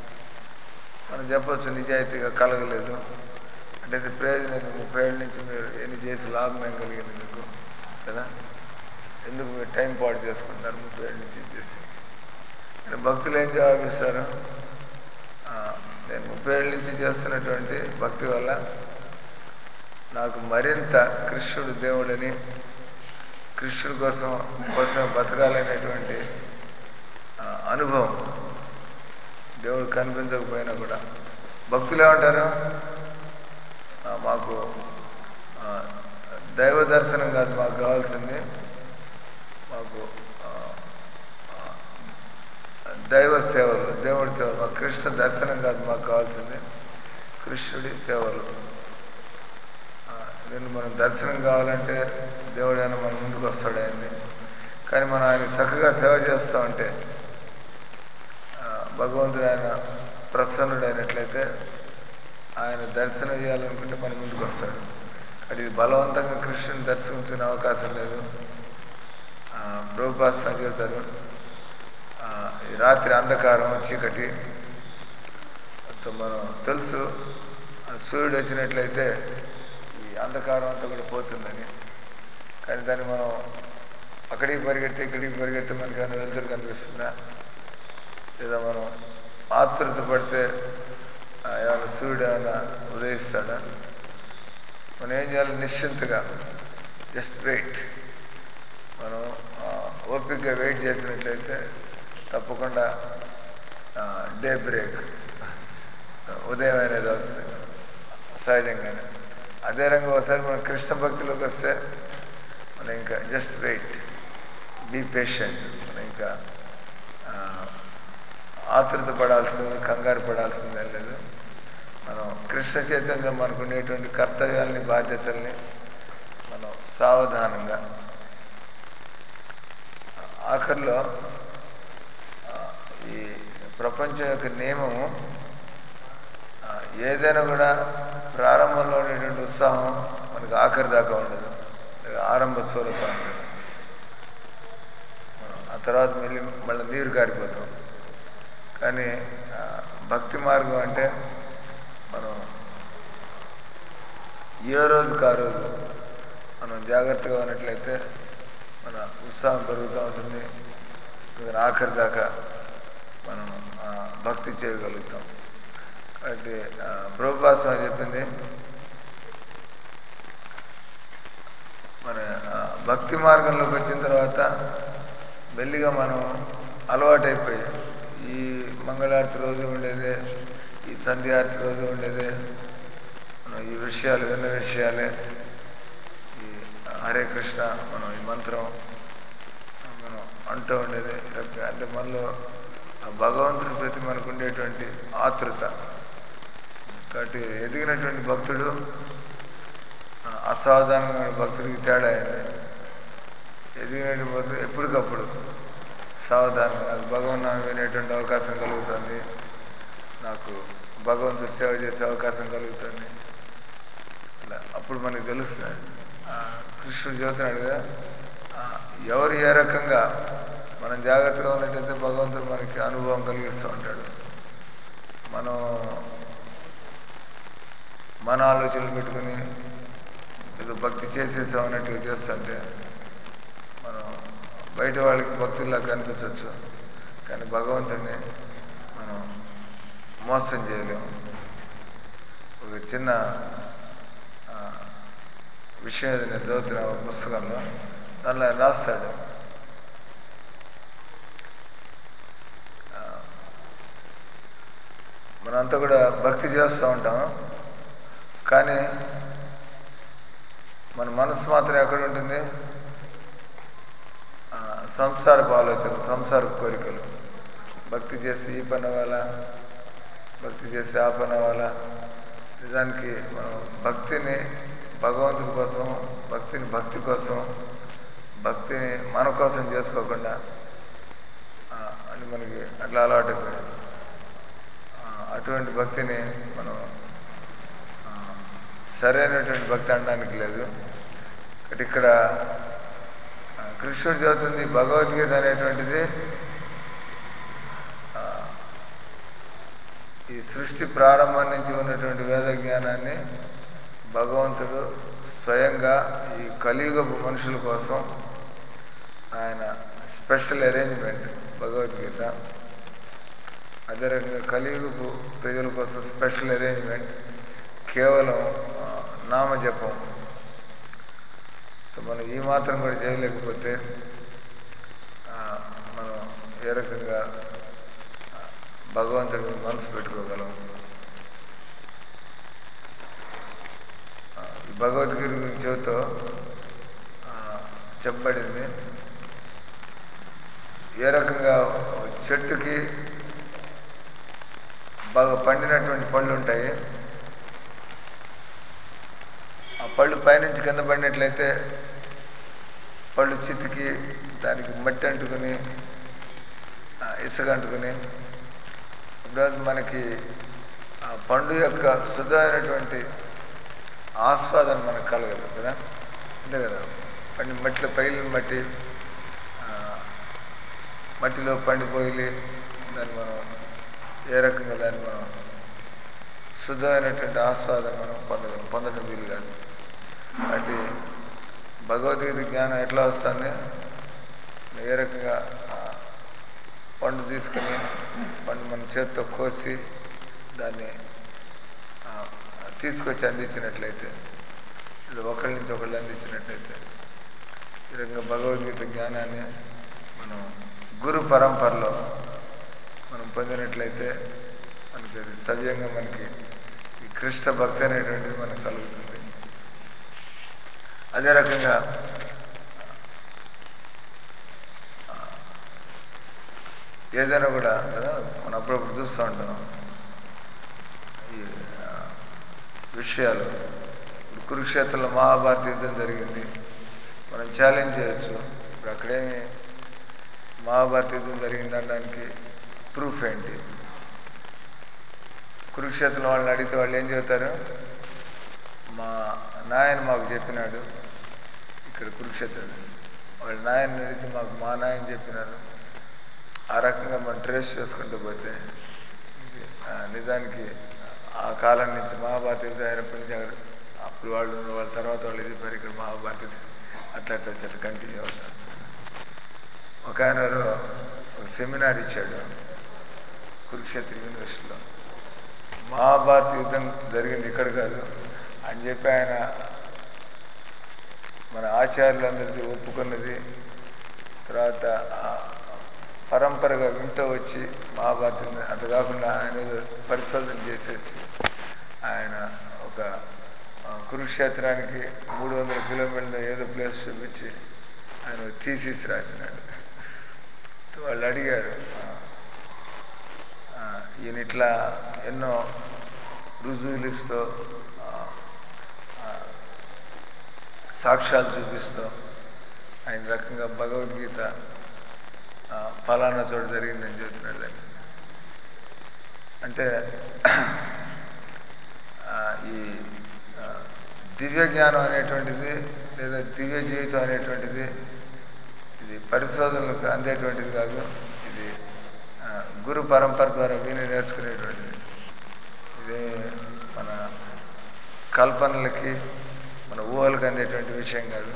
మనం చెప్పొచ్చు నిజాయితీగా కలగలేదు అంటే ఇది ప్రయోజనం ఏంది? ముప్పై ఏళ్ళ నుంచి మీరు ఎన్ని చేసి లాభం ఏం కలిగింది మీకు కదా ఎందుకు మీరు టైం పాటు చేసుకుంటారు ముప్పై ఏళ్ళ నుంచి ఇది చేసి అంటే భక్తులు ఏం జవాబిస్తారు ఆ, నేను ముప్పై ఏళ్ళ నుంచి చేస్తున్నటువంటి భక్తి వల్ల నాకు మరింత కృష్ణుడు దేవుడని కృష్ణుడి కోసం కోసం బతకాలనేటువంటి ఆ, అనుభవం దేవుడు కనిపించకపోయినా కూడా భక్తులు ఏమంటారు ఆ, మాకు ఆ, దైవ దర్శనం కాదు మాకు కావాల్సింది మాకు ఆ, ఆ, దైవ సేవలు దేవుడి సేవలు మాకు కృష్ణ దర్శనం కాదు మాకు కావాల్సింది కృష్ణుడి సేవలు ఆ, నేను మనం దర్శనం కావాలంటే దేవుడు ఆయన మన ముందుకు వస్తాడు ఆయన్ని కానీ మనం ఆయన చక్కగా సేవ చేస్తూ ఉంటే ఆ, భగవంతుడు ఆయన ప్రసన్నుడు అయినట్లయితే ఆయన దర్శనం చేయాలనుకుంటే మన ముందుకు వస్తాడు అది బలవంతంగా కృష్ణుని దర్శించుకునే అవకాశం లేదు ఆ, ప్రభుపాద స్వామి చెబుతారు ఆ, ఈ రాత్రి అంధకారం చీకటి అంత మనం తెలుసు ఆ సూర్యుడు వచ్చినట్లయితే ఈ అంధకారం అంతా కూడా పోతుందని కానీ దాన్ని మనం అక్కడికి పరిగెత్తి ఇక్కడికి పరిగెత్తి మనకి ఏమైనా వెళ్తురు కనిపిస్తుందా లేదా మనం ఆతృత పడితే ఆ, ఏమైనా సూర్యుడు ఏమైనా ఉదయిస్తాడా మనం ఏం చేయాలి నిశ్చింతగా జస్ట్ వెయిట్ మనం ఆ, ఓపికగా వెయిట్ చేసినట్లయితే తప్పకుండా డే బ్రేక్ ఉదయం అనేది అవుతుంది సహజంగానే అదే రంగం ఒకసారి మనం కృష్ణ భక్తిలోకి వస్తే మనం ఇంకా జస్ట్ వెయిట్ బీ పేషెంట్ మనం ఇంకా ఆ, ఆతృత పడాల్సింది కంగారు పడాల్సిందే లేదు మనం కృష్ణ చైతన్యం మనకు ఉండేటువంటి కర్తవ్యాలని బాధ్యతల్ని మనం సావధానంగా ఆఖరిలో ఆ, ఈ ప్రపంచం యొక్క నియమము ఆ, ఏదైనా కూడా ప్రారంభంలో ఉండేటువంటి ఉత్సాహం మనకు ఆఖరి దాకా ఉండదు ఆరంభ స్వరత ఉంటుంది ఆ తర్వాత మళ్ళీ మళ్ళీ నీరు కారిపోతాం కానీ ఆ, భక్తి మార్గం అంటే మనం ఏ రోజుకు ఆ రోజు మనం జాగ్రత్తగా ఉన్నట్లయితే మన ఉత్సాహం పెరుగుతూ ఉంటుంది అందుకని ఆఖరి దాకా మనం ఆ, భక్తి చేయగలుగుతాం కాబట్టి ఆ, ప్రభుపాద స్వామి చెప్పింది మన ఆ, భక్తి మార్గంలోకి వచ్చిన తర్వాత మెల్లిగా మనం అలవాటైపోయాం ఈ మంగళారతి రోజు ఉండేదే ఈ సంధ్యారతి రోజు ఉండేదే మనం ఈ విషయాలు విన్న విషయాలే ఈ హరే కృష్ణ మనం ఈ మంత్రం మనం అంటూ ఉండేది రక- అంటే మనలో ఆ భగవంతుడి ప్రతి మనకు ఉండేటువంటి ఆతృత కాబట్టి ఎదిగినటువంటి భక్తుడు ఆ, అసాధారణమైన భక్తుడికి తేడా అయింది ఎదిగినటువంటి భక్తుడు ఎప్పటికప్పుడు సావధానంగా నాకు భగవన్నామం వినేటువంటి అవకాశం కలుగుతుంది నాకు భగవంతుడు సేవ చేసే అవకాశం కలుగుతుంది అలా అప్పుడు మనకు తెలుస్తుంది ఆ, కృష్ణుడు చెబుతున్నాడు కదా ఆ, ఎవరు ఏ రకంగా మనం జాగ్రత్తగా ఉన్నట్టయితే భగవంతుడు మనకి అనుభవం కలిగిస్తూ ఉంటాడు మనం మన ఆలోచనలు పెట్టుకుని ఏదో భక్తి చేసేసాం అన్నట్టుగా చేస్తుంటే మనం బయట వాళ్ళకి భక్తుల్లా కనిపించవచ్చు కానీ భగవంతుడిని మనం మోసం చేయలేము ఒక చిన్న ఆ, విషయం ఏదో నేను చదువుతున్నా ఒక పుస్తకంలో దానిలో ఆయన రాస్తాడు ఆ, మనంతా కూడా భక్తి చేస్తూ ఉంటాం కానీ మన మనసు మాత్రం ఎక్కడ ఉంటుంది ఆ, సంసారపు ఆలోచనలు సంసారపు కోరికలు భక్తి చేసి ఈ పని అవ్వాలా భక్తి చేసి ఆ పని అవ్వాలా నిజానికి మనం భక్తిని భగవంతుడి కోసం భక్తిని భక్తి కోసం భక్తిని మన కోసం చేసుకోకుండా ఆ, అది మనకి అట్లా అలవాటు అయిపోయింది. ఆ, అటువంటి భక్తిని మనం ఆ, సరైనటువంటి భక్తి అనడానికి లేదు కాబట్టి ఇక్కడ ఆ, కృష్ణుడు చదువుతుంది భగవద్గీత అనేటువంటిది ఆ, ఈ సృష్టి ప్రారంభం నుంచి ఉన్నటువంటి వేద జ్ఞానాన్ని భగవంతుడు స్వయంగా ఈ కలియుగపు మనుషుల కోసం ఆయన స్పెషల్ అరేంజ్మెంట్ భగవద్గీత అదే రకంగా కలియుగపు ప్రజల కోసం స్పెషల్ అరేంజ్మెంట్ కేవలం ఆ, నామజపం సో మనం ఈ మాత్రం కూడా చేయలేకపోతే ఆ, మనం ఏ రకంగా ఆ, భగవంతుడి మీద మనసు పెట్టుకోగలం ఆ, ఈ భగవద్గీత గురించి చెబుతూ ఆ, చెప్పబడింది ఏ రకంగా ఒక చెట్టుకి బాగా పండినటువంటి పళ్ళు ఉంటాయి ఆ పళ్ళు పైనుంచి కింద పడినట్లయితే పళ్ళు చితికి దానికి మట్టి అంటుకుని ఆ, ఇసుక అంటుకుని ఇప్పుడు మనకి ఆ పండు యొక్క శుద్ధమైనటువంటి ఆస్వాదన మనకు కలగదు కదా అంతే కదా పండి మట్టిలో పగిలిన మట్టి ఆ, మట్టిలో పండిపోయి దాన్ని మనం ఏ రకంగా దాన్ని మనం శుద్ధమైనటువంటి ఆస్వాదన మనం పొందగలం పొందడం వీలు కాదు కాబట్టి భగవద్గీత జ్ఞానం ఎట్లా వస్తుంది ఏ రకంగా ఆ, పండు తీసుకుని పండు మన చేత్తో కోసి దాన్ని ఆ, తీసుకొచ్చి అందించినట్లయితే ఇది ఒకరి నుంచి ఒకళ్ళు అందించినట్లయితే ఈ రకంగా భగవద్గీత జ్ఞానాన్ని మనం గురు పరంపరలో మనం పొందినట్లయితే మనకి అది సవ్యంగా మనకి ఈ కృష్ణ భక్తి అనేటువంటిది మనకు కలుగుతుంది అదే రకంగా ఆ, ఏదైనా కూడా కదా మనం అప్పుడప్పుడు చూస్తూ ఉంటాం ఈ ఆ, విషయాలు ఇప్పుడు కురుక్షేత్రంలో మహాభారత యుద్ధం జరిగింది మనం ఛాలెంజ్ చేయొచ్చు ఇప్పుడు అక్కడేమి మహాభారత యుద్ధం జరిగింది అనడానికి ప్రూఫ్ ఏంటి కురుక్షేత్రంలో వాళ్ళని అడిగితే వాళ్ళు ఏం చెబుతారు మా నాయన మాకు చెప్పినాడు ఇక్కడ కురుక్షేత్రం వాళ్ళ నాయన అడిగితే మాకు మా నాయన చెప్పినారు ఆ రకంగా మనం ట్రేస్ చేసుకుంటూ పోతే ఇది, ఆ, నిజానికి ఆ కాలం నుంచి మహాభారత యుద్ధం అయినప్పటి నుంచి అక్కడ అప్పుడు వాళ్ళు ఉన్న వాళ్ళ తర్వాత వాళ్ళు చెప్పారు ఇక్కడ మహాభారత యుద్ధం అట్లా అట్లా అట్లా కంటిన్యూ అవుతారు ఒక ఆయన ఎవరో ఒక సెమినార్ ఇచ్చాడు కురుక్షేత్ర యూనివర్సిటీలో మహాభారత యుద్ధం జరిగింది ఇక్కడ కాదు అని చెప్పి ఆయన మన ఆచార్యులందరిది ఒప్పుకున్నది తర్వాత ఆ పరంపరగా వింటూ వచ్చి మహాభారత యుద్ధం అట్లా కాకుండా ఆయన ఏదో పరిశోధన చేసేసి ఆయన ఒక ఆ, కురుక్షేత్రానికి మూడు వందల కిలోమీటర్ల ఏదో ప్లేస్ చూపించి ఆయన థీసిస్ రాసినాడు వాళ్ళు అడిగారు ఆ, ఆ, ఈయన ఇట్లా ఎన్నో రుజువులు ఇస్తూ ఆ, ఆ, సాక్ష్యాలు చూపిస్తూ ఆయన రకంగా భగవద్గీత ఆ, ఫలానా చోట జరిగిందని చెబుతున్నాడు దాన్ని అంటే ఆ, ఈ ఆ, దివ్య జ్ఞానం అనేటువంటిది లేదా దివ్య జీవితం అనేటువంటిది ఇది పరిశోధనలకు అందేటువంటిది కాదు ఇది ఆ, గురు పరంపర ద్వారా విని నేర్చుకునేటువంటిది ఇది మన కల్పనలకి మన ఊహలకు అందేటువంటి విషయం కాదు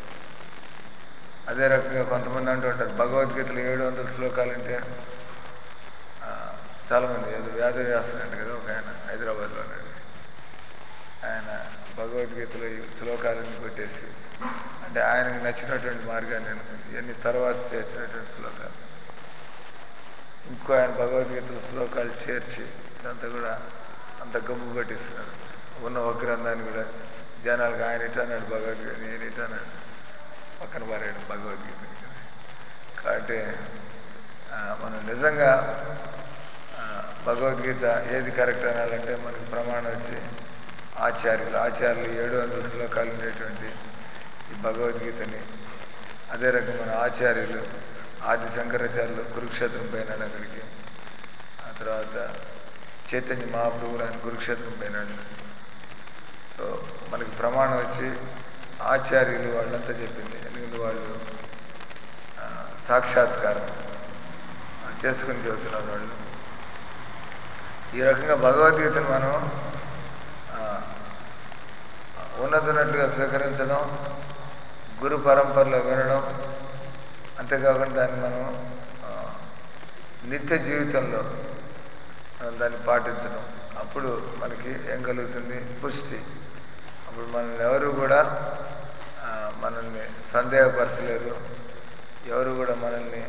అదే రకంగా కొంతమంది అంటుంటారు భగవద్గీతలో ఏడు వందల శ్లోకాలంటే ఆ, చాలామంది ఏదో వ్యాధవ్యాసం అంటే కదా ఒక ఆయన హైదరాబాద్లో ఉన్నాడు ఆయన భగవద్గీతలో ఈ శ్లోకాలన్నీ కొట్టేసి అంటే ఆయనకు నచ్చినటువంటి మార్గాన్ని నేను ఇవన్నీ తర్వాత చేసినటువంటి శ్లోకాలు ఇంకో ఆయన భగవద్గీతలో శ్లోకాలు చేర్చి ఇదంతా కూడా అంత గబ్బు పట్టిస్తున్నారు ఉన్న ఒక గ్రంథాన్ని కూడా జనాలకు ఆయన ఇటు అన్నాడు భగవద్గీత నేను ఇటు అన్నాడు పక్కన పారాడు భగవద్గీత కాబట్టి ఆ, మనం నిజంగా ఆ, భగవద్గీత ఏది కరెక్ట్ అనాలంటే మనకి ప్రమాణం వచ్చి ఆచార్యులు ఆచార్యులు ఏడు వందల శ్లోకాలు ఉండేటువంటి ఈ భగవద్గీతని అదే రకం మన ఆచార్యులు ఆది శంకరాచార్యులు కురుక్షేత్రం పైన అక్కడికి ఆ తర్వాత చైతన్య మహాప్రభులు ఆయన కురుక్షేత్రం పైన సో మనకి ప్రమాణం వచ్చి ఆచార్యులు వాళ్ళంతా చెప్పింది ఎందుకంటే వాళ్ళు ఆ, సాక్షాత్కారం ఆ, చేసుకుని చెబుతున్నారు వాళ్ళు ఈ రకంగా భగవద్గీతను మనం ఆ, ఉన్నతున్నట్లుగా స్వీకరించడం గురు పరంపరలో వినడం అంతేకాకుండా దాన్ని మనం ఆ, నిత్య జీవితంలో మనం దాన్ని పాటించడం అప్పుడు మనకి ఏం కలుగుతుంది పుష్టి అప్పుడు మనల్ని ఎవరు కూడా ఆ, మనల్ని సందేహపరచలేరు ఎవరు కూడా మనల్ని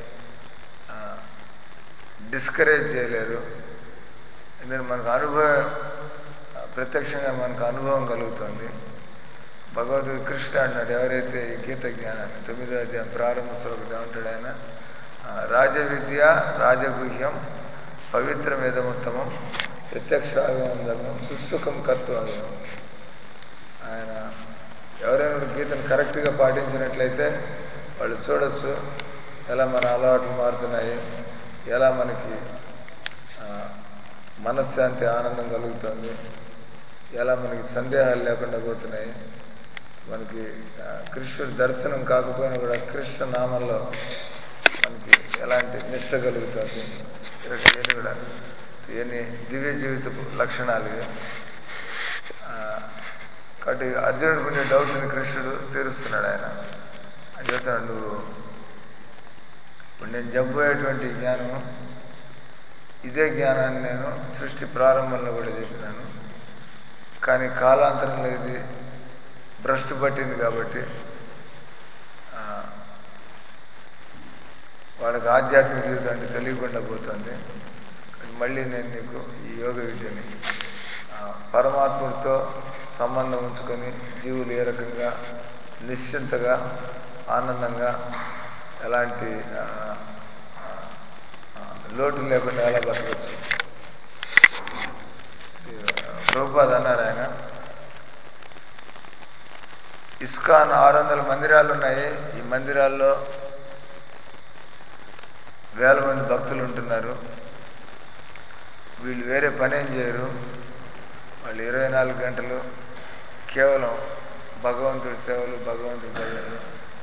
డిస్కరేజ్ చేయలేరు ఎందుకంటే మనకు అనుభవం ఆ, ప్రత్యక్షంగా మనకు అనుభవం కలుగుతుంది భగవద్గీత కృష్ణ అన్నాడు ఎవరైతే ఈ గీత జ్ఞానాన్ని తొమ్మిదో అధ్యాయం ప్రారంభ శ్లోకం ఉంటాడు ఆయన ఆ, రాజవిద్య రాజగుహ్యం పవిత్రమేదముత్తమం ప్రత్యక్షాగమందమం సుసుఖం కర్తవ్యం ఆయన ఎవరైనా కూడా గీతను కరెక్ట్గా పాటించినట్లయితే వాళ్ళు చూడొచ్చు ఎలా మన అలవాట్లు మారుతున్నాయి ఎలా మనకి ఆ, మనశ్శాంతి ఆనందం కలుగుతుంది ఎలా మనకి సందేహాలు లేకుండా పోతున్నాయి మనకి ఆ, కృష్ణుడి దర్శనం కాకపోయినా కూడా కృష్ణ నామంలో మనకి ఎలాంటి నిష్ట కలుగుతుంది ఈ రకమైన కూడా ఇవన్నీ దివ్య జీవిత లక్షణాలు ఇవి ఆ, కాబట్టి అర్జునుడికి ఉండే డౌట్ని కృష్ణుడు తీరుస్తున్నాడు ఆయన అని చెప్తున్నాడు నువ్వు ఇప్పుడు నేను చెప్పబోయేటువంటి జ్ఞానం ఇదే జ్ఞానాన్ని నేను సృష్టి ప్రారంభంలో కూడా చెప్పినాను కానీ కాలాంతరంలో ఇది భ్రష్టు పట్టింది కాబట్టి ఆ, వాళ్ళకి ఆధ్యాత్మిక జీవితం అంటే తెలియకుండా పోతుంది కానీ మళ్ళీ నేను నీకు ఈ యోగ విద్యని ఆ, పరమాత్ముడితో సంబంధం ఉంచుకొని జీవులు ఏ రకంగా నిశ్చింతగా ఆనందంగా ఎలాంటి ఆ, ఆ, ఆ, లోటు లేకుండా ఎలా బతకచ్చు ప్రభుపాద్ అన్నారు ఆయన ఇస్కాన్ ఆరు వందల మందిరాలు ఉన్నాయి ఈ మందిరాల్లో వేల మంది భక్తులు ఉంటున్నారు వీళ్ళు వేరే పని ఏం చేయరు వాళ్ళు ఇరవై నాలుగు గంటలు కేవలం భగవంతుడి సేవలు భగవంతుడి భజనలు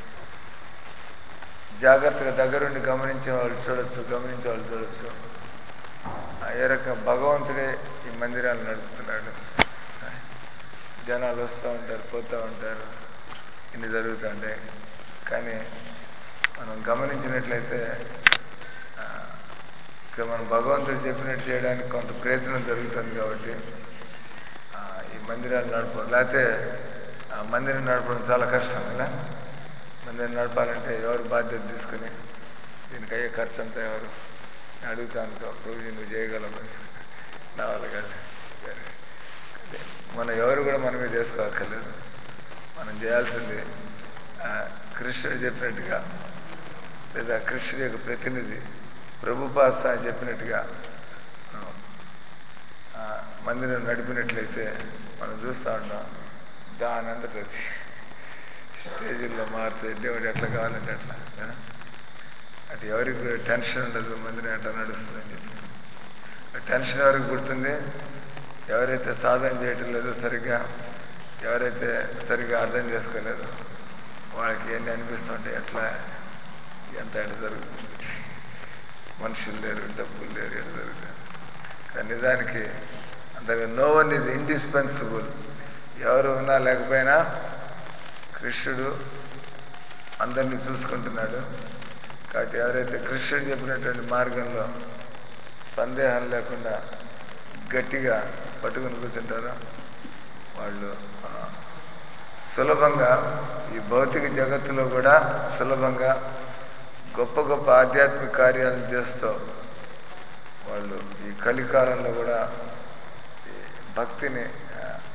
జాగ్రత్తగా దగ్గరుండి గమనించే వాళ్ళు చూడొచ్చు గమనించే వాళ్ళు చూడొచ్చు ఆ ఏ రకం భగవంతుడే ఈ మందిరాలు నడుపుతున్నాడు జనాలు వస్తూ ఉంటారు పోతూ ఉంటారు ఇన్ని జరుగుతూ ఉంటాయి కానీ మనం గమనించినట్లయితే ఆ, ఇక్కడ మనం భగవంతుడు చెప్పినట్టు చేయడానికి కొంత ప్రయత్నం జరుగుతుంది కాబట్టి ఆ, ఈ మందిరాలు నడపడం లేకపోతే ఆ మందిరం నడపడం చాలా కష్టం కదా మందిరం నడపాలంటే ఎవరు బాధ్యత తీసుకుని దీనికి అయ్యే ఖర్చు అంతా ఎవరు నేను అడుగుతాను ప్రభుజీ నువ్వు చేయగలవు నా వల్ల కాదు అదే. మనం ఎవరు కూడా మనమే చేసుకోక్కర్లేదు మనం చేయాల్సింది ఆ, కృష్ణుడు చెప్పినట్టుగా లేదా కృష్ణుడి యొక్క ప్రతినిధి ప్రభుపాస చెప్పినట్టుగా మనం ఆ, మందిరం నడిపినట్లయితే మనం చూస్తూ ఉంటాం దాని అంతటది స్టేజీల్లో మారుతాయి దేవుడు ఎట్లా కావాలంటే అట్లా ఆ? అటు ఎవరికి కూడా టెన్షన్ ఉండదు మందిరం ఎట్లా నడుస్తుందని చెప్పి ఆ టెన్షన్ ఎవరికి పుడుతుంది ఎవరైతే సాధన చేయటం లేదో సరిగ్గా ఎవరైతే సరిగ్గా అర్థం చేసుకోలేదో వాళ్ళకి ఎన్ని అనిపిస్తుంటాయి ఎట్లా ఎంత ఎట జరుగుతుంది మనుషులు లేరు డబ్బులు లేరు ఎట జరుగుతుంది కానీ నిజానికి అంతగా నో వన్ ఇది ఇండిస్పెన్సిబుల్ ఎవరు ఉన్నా లేకపోయినా కృష్ణుడు అందరినీ చూసుకుంటున్నాడు కాబట్టి ఎవరైతే కృష్ణుడు చెప్పినటువంటి మార్గంలో సందేహం లేకుండా గట్టిగా పట్టుకుని కూర్చుంటారో వాళ్ళు ఆ, సులభంగా ఈ భౌతిక జగత్తులో కూడా సులభంగా గొప్ప గొప్ప ఆధ్యాత్మిక కార్యాలను చేస్తూ వాళ్ళు ఈ కలికాలంలో కూడా ఈ భక్తిని ఆ,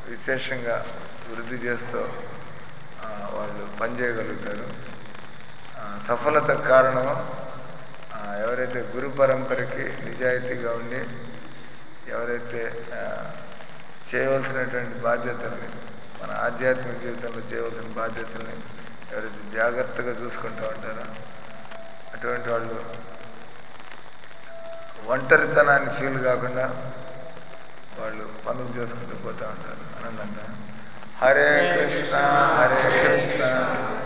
విశేషంగా వృద్ధి చేస్తూ ఆ, వాళ్ళు పనిచేయగలుగుతారు ఆ, సఫలత కారణం ఆ, ఎవరైతే గురు పరంపరకి నిజాయితీగా ఉండి ఎవరైతే ఆ, చేయవలసినటువంటి బాధ్యతల్ని మన ఆధ్యాత్మిక జీవితంలో చేయవలసిన బాధ్యతల్ని ఎవరైతే జాగ్రత్తగా చూసుకుంటూ ఉంటారో అటువంటి వాళ్ళు ఒంటరితనాన్ని ఫీల్ కాకుండా వాళ్ళు పనులు చేసుకుంటూ పోతూ ఉంటారు ఆనందంగా హరే కృష్ణ హరే కృష్ణ